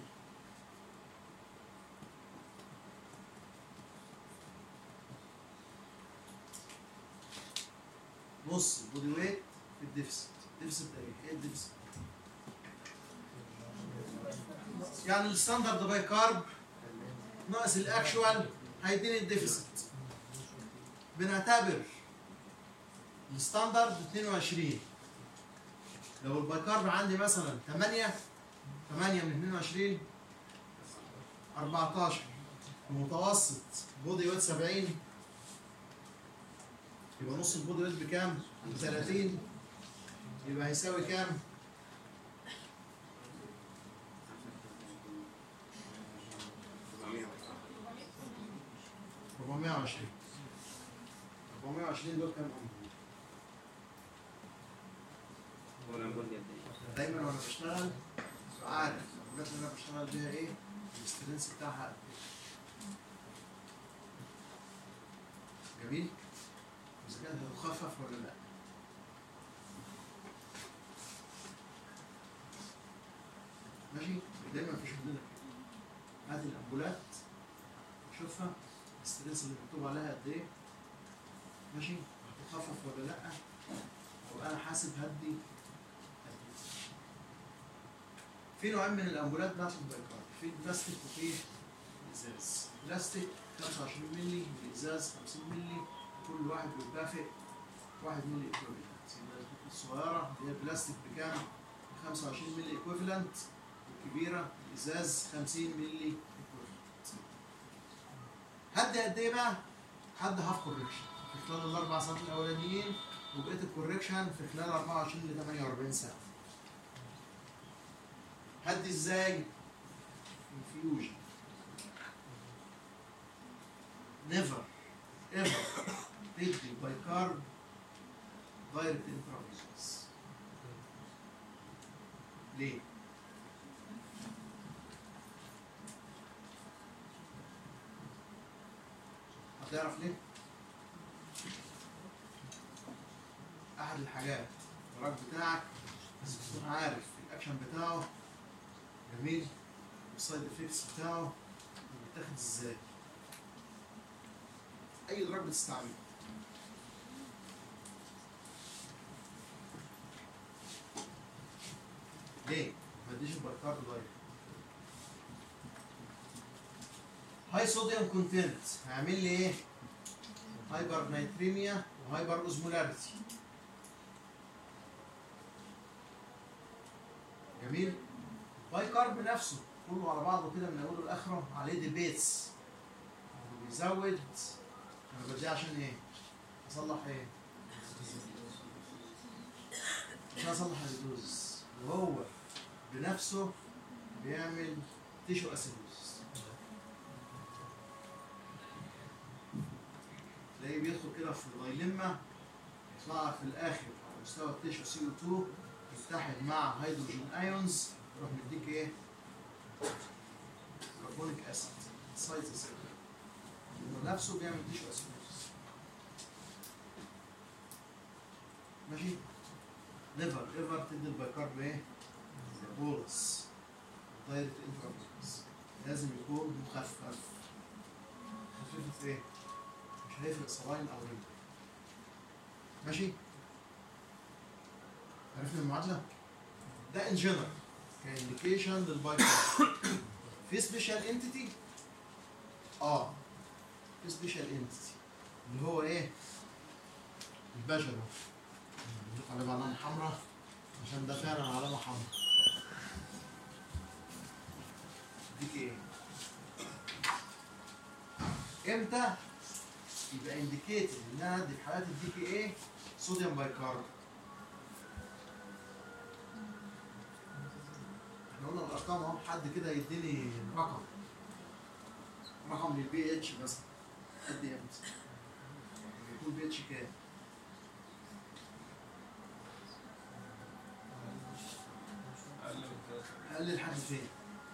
نص البودي ويت في الديفيسيت الديفيسيت ده ايه؟ ايه الديفيسيت؟ يعني الستاندرد باي كارب ناقص الاكشوال هيديني الديفيسيت بنعتبر الستاندرد 22 لو البايكارب عندي مثلا 8 8 من 22 14 المتوسط بودي ويت 70 يبقى نص البودي ويت بكام؟ ب 30 يبقى هيساوي كام؟ ربعمية وعشرين ربعمية وعشرين دول كام أم؟ هو الأمبول دي قد إيه؟ دايما وانا بشتغل ببقى عارف الحاجات اللي انا بشتغل بيها ايه الاسترنس بتاعها قد ايه جميل اذا كانت هتخفف ولا لا ماشي دايما مفيش عندنا كده هات الامبولات شوفها الاسترنس اللي مكتوب عليها قد ايه ماشي هتخفف ولا لا وابقى انا حاسب هدي في نوعين من الامبولات بتاعت البايكار في بلاستيك وفي ازاز بلاستيك 25 مللي والازاز 50 مللي كل واحد بيكافئ 1 مللي ايكويفالنت الصغيره اللي هي البلاستيك بكام؟ ب 25 مللي ايكويفالنت والكبيره الازاز 50 مللي ايكويفالنت هدي قد ايه بقى؟ هدي هاف كوركشن في خلال الاربع ساعات الاولانيين وبقيه الكوركشن في خلال 24 ل 48 ساعه هدي ازاي؟ انفيوجن نيفر ايفر تدي بايكارب دايركت انترافيزوس ليه؟ هتعرف ليه؟ احد الحاجات الدراج بتاعك بس تكون عارف الاكشن بتاعه جميل والسايد افكتس بتاعه بيتاخد ازاي اي دراج بتستعمله ليه؟ ما تديش البايكارب دايركت هاي صوديوم كونتنت هيعمل لي ايه؟ هايبر نيتريميا وهايبر اوزمولاريتي جميل؟ باي كارب نفسه كله على بعضه كده من اوله لاخره عليه ديبيتس بيزود انا بديه عشان ايه؟ اصلح ايه؟ عشان اصلح الدوز وهو بنفسه بيعمل تيشو اسيدوز تلاقيه بيدخل كده في دايلما يطلع في الاخر على مستوى التيشو سي او 2 يتحد مع هيدروجين ايونز يروح مديك ايه؟ كربونيك اسيد سايز اسيد نفسه بيعمل تيشو اسيدوز ماشي؟ نيفر ايفر تدي البايكارب ايه؟ بولس دايركت انترافيروس لازم يكون مخفف خفيف في ايه؟ مش هيفرق صلاين او رجل ماشي؟ عرفنا المعادلة؟ ده ان جنرال كانديكيشن للبايكارب في سبيشال انتيتي اه في سبيشال انتيتي اللي هو ايه؟ البشر علامة علامة حمراء عشان ده فعلا علامة حمراء ديك ايه؟ امتى يبقى انديكيتد ان انا ادي في حالات الدي كي ايه صوديوم بايكارب احنا قلنا الارقام اهو حد كده يديني رقم رقم للبي اتش مثلا قد امتى؟ يكون بي اتش كام؟ اقل لحد فين؟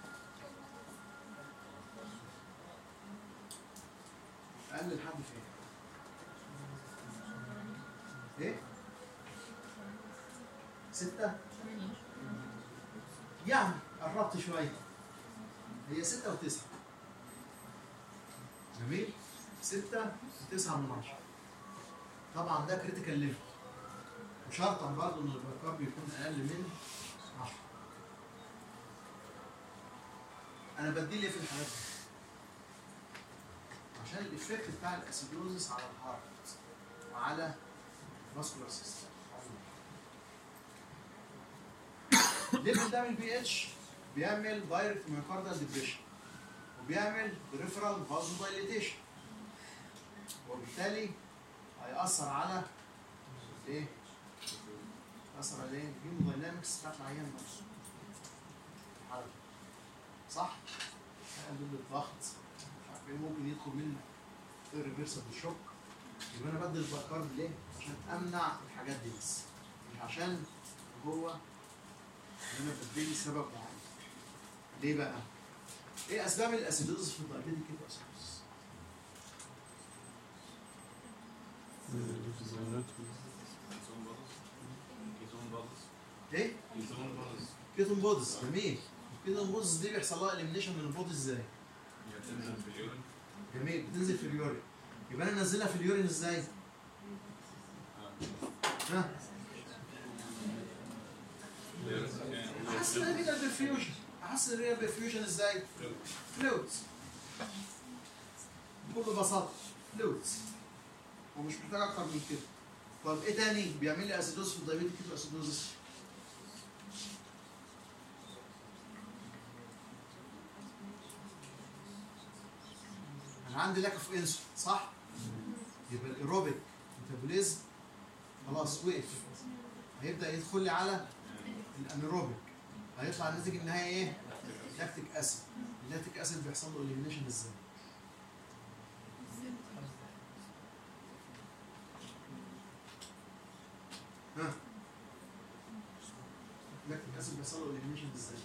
اقل لحد فين؟ ايه؟ ستة؟ يعني قربت شوية هي ستة وتسعة جميل؟ ستة وتسعة من عشرة طبعا ده كريتيكال ليفل وشرطا برضه ان الباكاب يكون اقل من 10 انا بدي ليه في الحالات دي عشان الايفكت بتاع الاسيدوزس على الهارت وعلى الفاسكولار سيستم الليفل ده من البي اتش بيعمل دايركت ميوكاردال ديبريشن وبيعمل بريفرال فازو دايليتيشن وبالتالي هيأثر على ايه؟ هيأثر على ايه؟ الهيموداينامكس بتاعت العيان نفسه حركة. صح؟ هيقلل الضغط مش عارف ايه ممكن يدخل منه irreversible شوك يبقى انا بدي الباكارد ليه؟ عشان امنع الحاجات دي بس مش عشان هو ان انا بديله سبب معين ليه بقى؟ ايه اسباب الاسيدوز في الدايبيتيك اسيدوز؟ ايه؟ كيتون بودز جميل الكيتون بودز دي بيحصل لها اليمينيشن من البودي ازاي؟ جميل بتنزل في اليورين يبقى انا انزلها في اليورين ازاي؟ ها؟ احسن الرينال برفيوجن احسن الرينال برفيوجن ازاي؟ فلويدز بكل بساطه فلويدز ومش محتاج اكتر من كده طب ايه تاني بيعمل لي اسيدوز في الدايبيتيك كيتو اسيدوزس؟ انا عندي لاك اوف انسولين صح؟ يبقى الايروبيك ميتابوليزم خلاص وقف هيبدا يدخل لي على الانيروبيك هيطلع الناتج النهائي ايه؟ لاكتيك اسيد اللاكتيك اسيد بيحصل له اليمينيشن ازاي؟ ها اللاكتيك اسيد بيحصل له اليمينيشن ازاي؟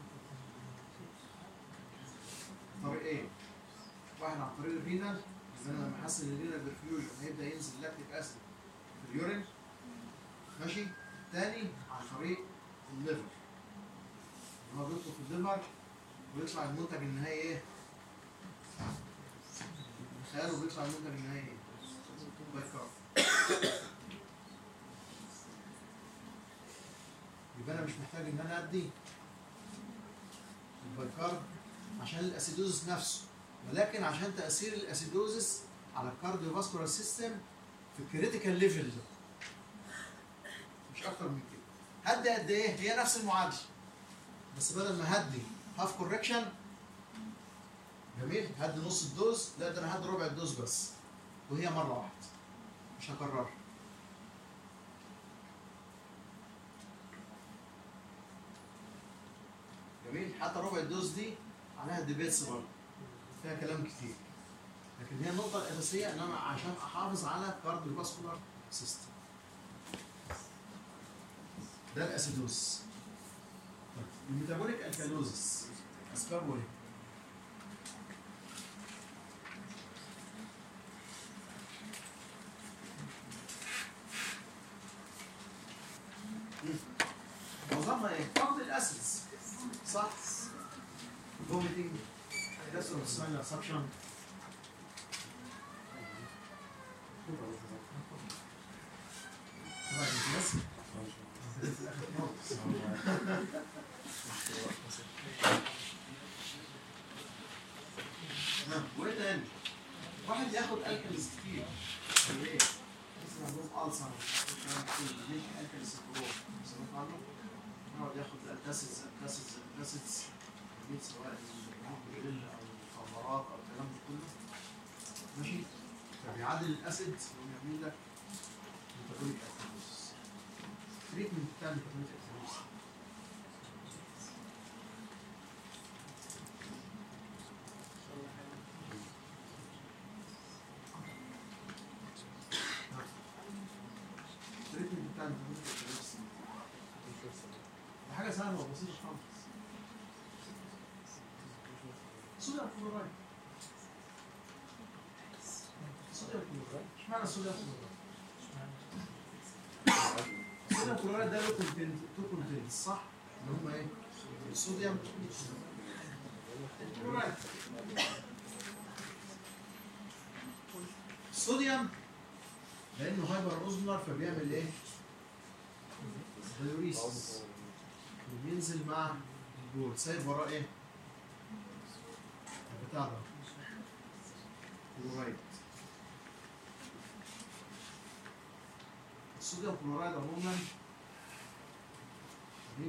طريق ايه؟ واحد عن طريق الرينال يبقى انا لما احسن الرينال برفيوجن هيبدا ينزل لاكتيك اسيد في اليورين ماشي تاني عن طريق الليفر إن هو بيدخل في الليفر ويطلع المنتج النهائي ايه؟ تخيلوا بيطلع المنتج النهائي ايه؟ بايكارب يبقى انا مش محتاج ان انا ادي البايكارب عشان الاسيدوزس نفسه ولكن عشان تاثير الاسيدوزس على الكارديو فاسكولار سيستم في الكريتيكال ليفل ده مش اكتر من كده هدي قد ايه هي نفس المعادله بس بدل ما هدي هاف كوركشن جميل هدي نص الدوز لا ده انا هدي ربع الدوز بس وهي مره واحده مش هكررها جميل حتى ربع الدوز دي عليها ديبيتس برضه فيها كلام كتير لكن هي النقطة الأساسية إن أنا عشان أحافظ على كارديو فاسكولار سيستم ده الأسيدوز طيب الميتابوليك الكالوزس أسبابه إيه؟ مم. معظمها ايه؟ فقد الاسيدز صح؟ فوميتنج gastrointestinal suction طبعا الناس وايه تاني؟ واحد ياخد الكاليز كتير زي ايه؟ مثلا عندهم ألسر ليه الكاليز كتير سمعت عنه؟ يقعد ياخد الانتاسيدز الانتاسيدز الانتاسيدز جميل سواء الجريل او الخمرات او الكلام ده كله ماشي فبيعدل الاسيد ويعمل لك ميتابوليك اكتيفيتيز تريتمنت بتاع الميتابوليك اكتيفيتيز بتاع الميتابوليك الكالوريز حاجه سهله وبسيطه خالص صوديوم كلورايد صوديوم كلورايد اشمعنى صوديوم كلورايد؟ الصوديوم كلورايد ده له كونتنت تو كونتنت صح؟ اللي هم ايه؟ الصوديوم كلورايد الصوديوم لانه هايبر اوزمولار فبيعمل ايه؟ ديوريسيس وبينزل مع البول سايب وراه ايه؟ البتاع ده كلورايد الصوديوم كلورايد عموما بي-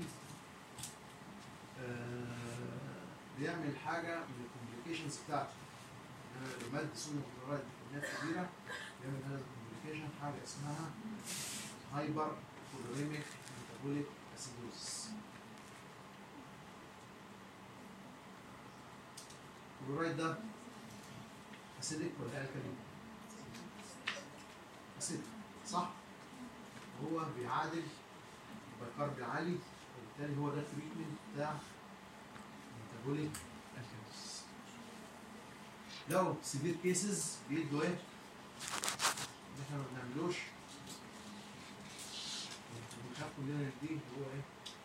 آه، بيعمل حاجه من الكومبليكيشنز بتاعته يعني لما مادة صوديوم كلورايد بكميات كبيره بيعمل هذا الكومبليكيشن حاجه اسمها هايبر كولوريميك ميتابوليك اسيدوزس الكلورايد ده اسيدك ولا الكالين؟ اسيدك صح؟ هو بيعادل البيكارب عالي وبالتالي هو ده التريتمنت بتاع ميتابوليك الكاليس لو سيفير كيسز بيدوا ايه؟ اللي احنا ما بنعملوش بنخاف كلنا نديه هو ايه؟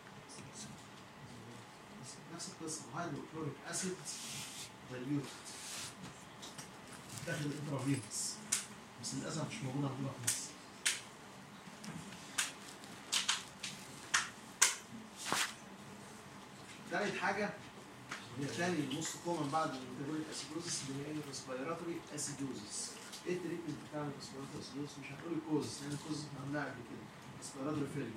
نفس القصه هيدروكلوريك اسيد دايليوت بتاخد الانترافينس بس للاسف مش موجود عندنا في مصر تالت حاجة هي تاني نص كومن بعد الميتابوليك اسيدوزس اللي هي الريسبيراتوري اسيدوزس ايه التريتمنت بتاع الريسبيراتوري اسيدوزس مش هتقولي كوز لان الكوز ممنوع قبل كده ريسبيراتوري فيلير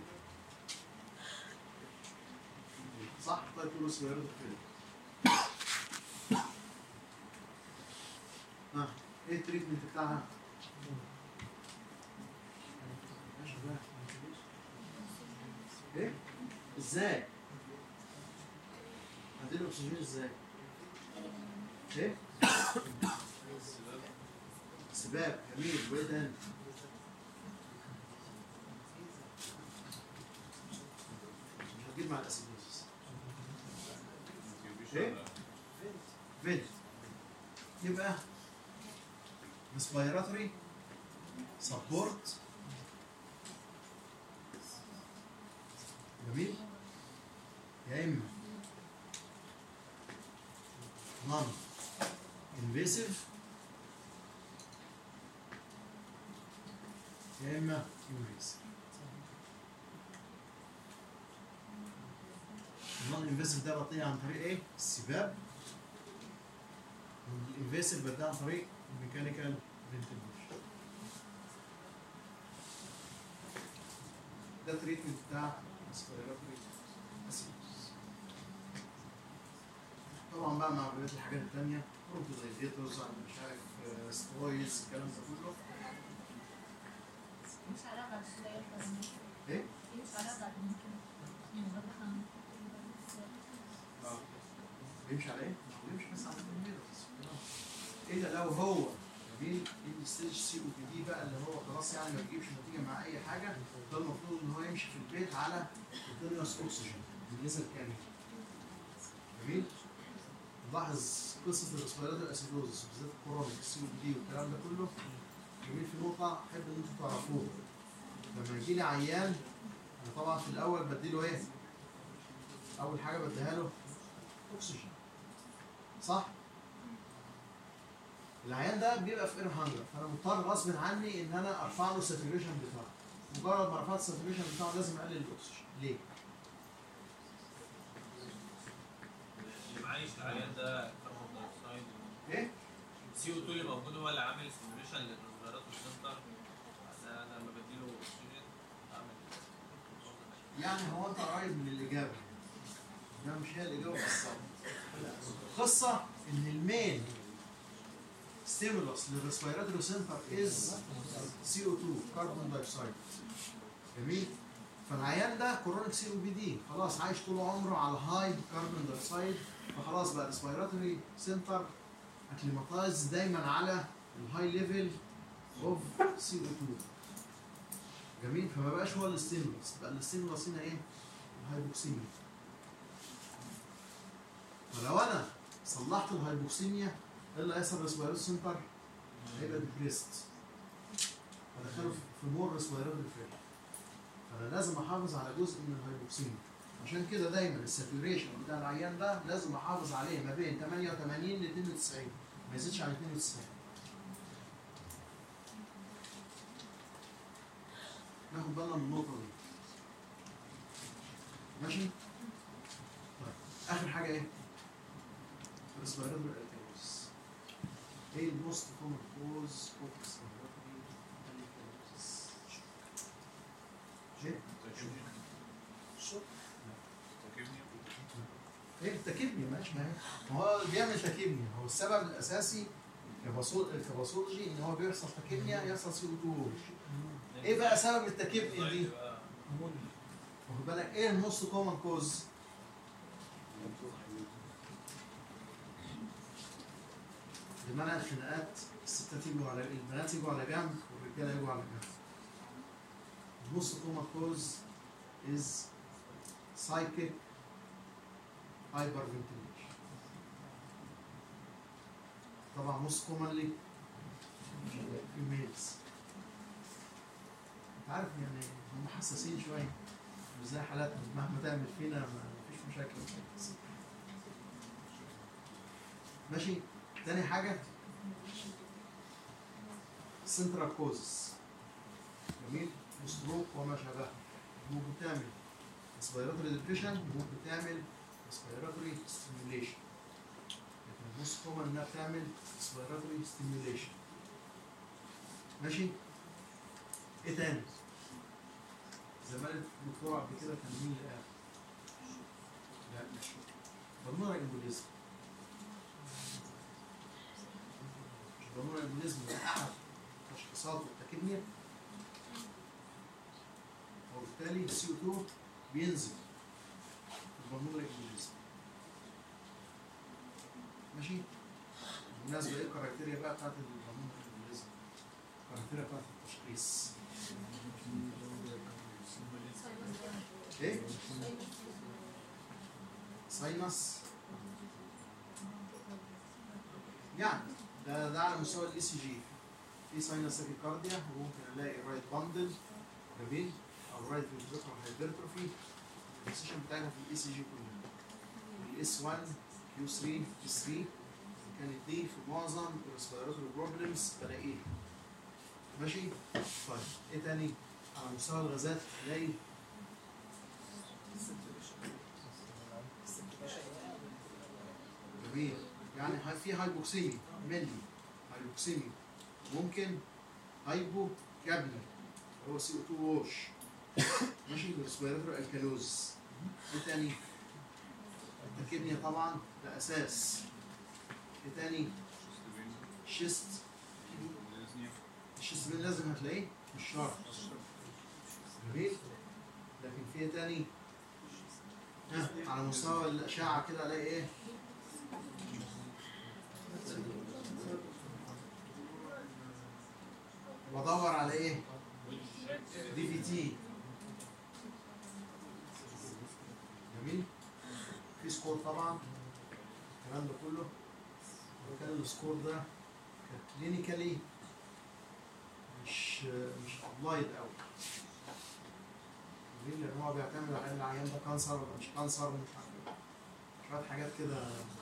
صح طيب تقول ريسبيراتوري فيلير ها ايه التريتمنت بتاعها؟ ماشي بقى. ايه؟ ازاي؟ هديله اكسجين ازاي؟ ايه؟ سباب جميل وايه تاني؟ مش هتجيب مع الاسيدوزس ايه؟ فيد يبقى respiratory support جميل يا اما non invasive يا اما invasive النون انفيسيف ده بطيء عن طريق ايه؟ السباب والانفيسيف بدأ عن طريق الميكانيكال فنتيليشن ده تريتمنت بتاع respiratory acidosis طبعا بقى مع بقيه الحاجات التانية برونكودايليتورز مش عارف آه، سترويدز الكلام ده كله مش علاقة بالسؤال بس ايه؟ مش علاقة ممكن يوضحها اه بيمشي على ايه؟ بيمشي بس على التنميرز الا لو هو جميل الستيج سي او بي دي بقى اللي هو خلاص يعني ما بيجيبش نتيجه مع اي حاجه ده المفروض ان هو يمشي في البيت على كونتينوس اوكسجين بالنسبه كامل جميل نلاحظ قصه الريسبيراتوري اسيدوزس بالذات الكورونيك السي او بي دي والكلام ده كله جميل في نقطه احب ان انتوا تعرفوها لما يجي لي عيان انا طبعا في الاول بديله ايه؟ اول حاجه بديها له اكسجين صح العيان ده بيبقى في اير هانجر فانا مضطر غصب عني ان انا ارفع له الساتوريشن بتاعه مجرد ما رفعت الساتوريشن بتاعه لازم اقلل الاكسجين ليه؟ اللي معايش العيان ده كربون دايوكسيد ايه؟ السي او 2 اللي موجود هو اللي عامل ستيميوليشن للريسبيراتور سنتر انا أنا لما بديله اكسجين اعمل يعني هو انت قريب من الاجابه ده مش هي الاجابه بس القصه ان المين ستيمولوس للريسبيراتوري سنتر از سي او 2 كربون دايوكسيد جميل فالعيان ده كورونيك سي او بي دي خلاص عايش طول عمره على هاي كربون دايوكسيد فخلاص بقى الريسبيراتوري سنتر اكليماتايز دايما على الهاي ليفل اوف سي او 2 جميل فما بقاش هو الستيمولس بقى الستيمولس هنا ايه؟ الهايبوكسيميا فلو انا صلحت الهايبوكسيميا ايه اللي هيحصل ريسبيراتوري سنتر؟ هيبقى ديبريست هدخله في مور ريسبيراتوري فيل فانا لازم احافظ على جزء من الهايبوكسيميا عشان كده دايما الساتوريشن بتاع العيان ده لازم احافظ عليه ما بين 88 ل 92 ما يزيدش عن 92 ناخد بالنا من النقطة دي ماشي؟ طيب آخر حاجة إيه؟ ريسبيراتوري الكالوز إيه الموست كومن كوز اوف ريسبيراتوري الكالوز؟ إيه؟ ايه تكبني ماشي ما هي ما هو بيعمل تكبني هو السبب الاساسي كباثو- كباثولوجي ان هو بيحصل تكبنيا يحصل سي او 2 ايه بقى سبب التكبني دي؟ واخد بالك ايه الموست كومن كوز؟ بمعنى الخناقات الستات يجوا على البنات يجوا على جنب والرجاله يجوا على جنب. الموست كومن كوز is psychic hyperventilation. طبعا most commonly females. انت عارف يعني هم حساسين شويه مش زي حالاتنا مهما تعمل فينا ما فيش مشاكل ماشي تاني حاجه سنترال كوزس جميل وستروك وما شابهه ممكن تعمل ريسبيراتوري ديبريشن ممكن تعمل ريسبيراتوري ستيميوليشن لكن الموست كومن انها بتعمل ريسبيراتوري ستيميوليشن ماشي ايه تاني؟ زي ما قالت الدكتوره قبل كده كان مين اللي قال؟ لا مش بالمونر امبوليزم بالمونر امبوليزم ده احد تشخيصات التكنيا وبالتالي السي او 2 بينزل في البلمونري امبوليزم ماشي بالمناسبه ايه الكرايتيريا بقى بتاعت البلمونري امبوليزم الكرايتيريا بتاعت التشخيص ايه ساينس يعني ده ده على مستوى الاي سي جي في ساينس كارديا وممكن الاقي رايت باندل جميل او رايت فينتريكولار هايبرتروفي البوزيشن بتاعتها في الاي سي جي كلها الاس 1 كيو 3 كيو 3 كانت دي في معظم الريسبيراتوري بروبلمز بلاقيها ماشي طيب ايه تاني على مستوى الغازات الاقي جميل يعني هاي- في هايبوكسيمي ملي هايبوكسيمي ممكن هايبو كابني هو سي او 2 ووش ماشي بالريسبيراتوري الكالوز ايه تاني؟ التكيميا طبعا ده اساس ايه تاني؟ شيست الشيست بين لازم هتلاقيه مش شرط جميل لكن في ايه تاني؟ ها على مستوى الاشعه كده الاقي ايه؟ بدور على ايه؟ دي في تي جميل في سكور طبعا الكلام ده كله وكان السكور ده كلينيكالي مش مش ابلايد قوي جميل لان هو بيعتمد على ان العيان ده كانسر ولا مش كانسر ومش عارف ايه شويه حاجات كده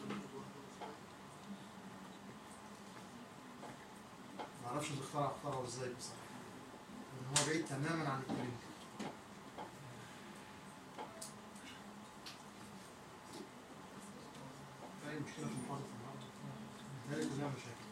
معرفش اللي اخترع اخترعه ازاي بصراحه ان هو بعيد تماما عن الكلينيك في اي مشكله في المحاضره النهارده هذه كلها مشاكل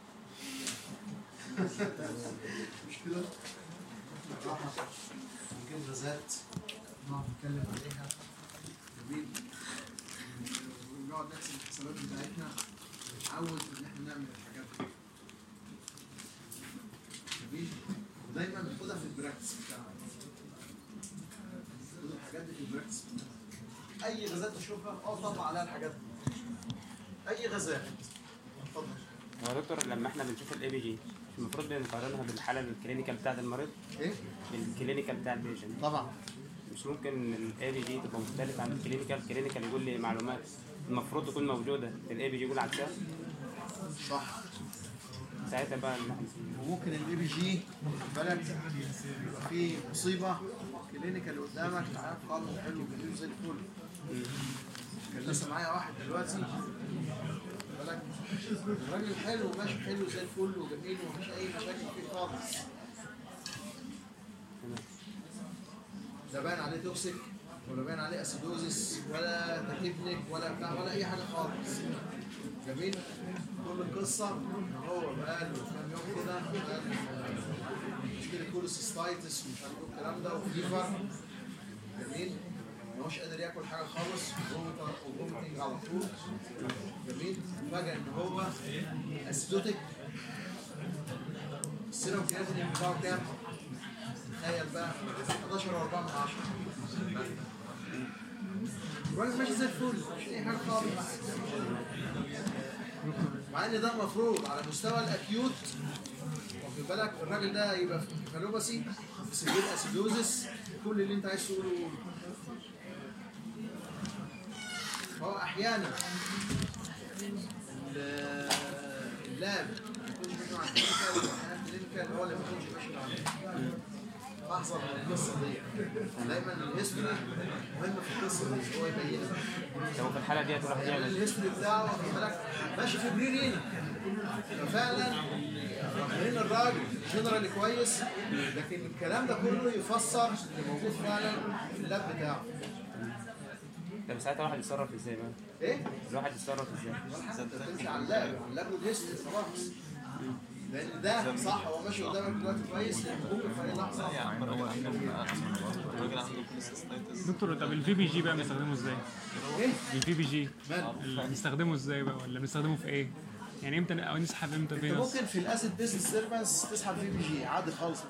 مش كده؟ راحة نجيب غازات نقعد نتكلم عليها جميل ونقعد نحسب الحسابات بتاعتنا ونتعود ان احنا نعمل الحاجات دي جميل ودايما بناخدها في البراكتس بتاعنا خد الحاجات دي في البراكتس بتاعنا اي غازات تشوفها اه طبق عليها الحاجات دي اي غازات اتفضل هو يا دكتور لما احنا بنشوف الاي بي جي المفروض بنقارنها بالحاله الكلينيكال بتاعت المريض ايه بالكلينيكال بتاع البيشنت طبعا مش ممكن الاي بي جي تبقى مختلفه عن الكلينيكال الكلينيكال يقول لي معلومات المفروض تكون موجوده الاي بي جي يقول عكسها صح ساعتها بقى إن إحنا- وممكن الاي بي جي بالك يبقى في مصيبه كلينيكال اللي قدامك تعال خالص حلو جميل زي الفل كان لسه معايا واحد دلوقتي بالك الراجل حلو ماشي حلو زي الفل وجميل ومفيش اي مشاكل فيه خالص لا باين عليه توكسيك ولا باين عليه اسيدوزس ولا تكيفنك ولا بتاع ولا اي حاجه خالص جميل كل القصه ان هو بقاله كام يوم كده قال مشكله كوليسيستايتس ومش عارف ايه الكلام ده وفيفر جميل ما هوش قادر ياكل حاجه خالص وفوميتنج على طول جميل فجاه ان هو اسيدوتيك السيرم كرياتين بتاعه كام؟ تخيل بقى 11 و4 من 10 الراجل ماشي زي الفل مش اي حاجه خالص مع ان ده المفروض على مستوى الاكيوت واخد بالك الراجل ده يبقى في كالوباسي في سبيل اسيدوزس كل اللي انت عايز تقوله قوله. فهو احيانا ال- اللاب يكون ماشي مع الكلينيكال واحيانا الكلينيكال هو اللي ما يكونش ماشي مع اللاب احذر من القصه دي دايما الهيستوري مهم في القصه دي هو يبينها لو في الحاله ديت الواحد يعني يعمل الهيستوري بتاعه واخد بالك ماشي في بريرين ففعلا فاهمين الراجل جنرالي كويس لكن الكلام ده كله يفسر اللي موجود فعلا في اللاب بتاعه طب ساعتها الواحد يتصرف ازاي بقى؟ ايه؟ الواحد يتصرف ازاي؟ ولا حاجه انت بتمشي على اللاب على اللاب والهيستوري خلاص لان ده صح هو ماشي قدامك دلوقتي كويس لان ممكن في اي لحظه يا عم الراجل عنده الراجل عنده كوليسيستايتس دكتور طب الفي بي جي بقى بنستخدمه ازاي؟ ايه؟ الفي بي جي ماله؟ ال- بنستخدمه ازاي بقى ولا بنستخدمه في ايه؟ يعني امتى ن- او نسحب امتى انت فينس؟ ممكن في الاسيد بيست سيرفنس تسحب في بي جي عادي خالص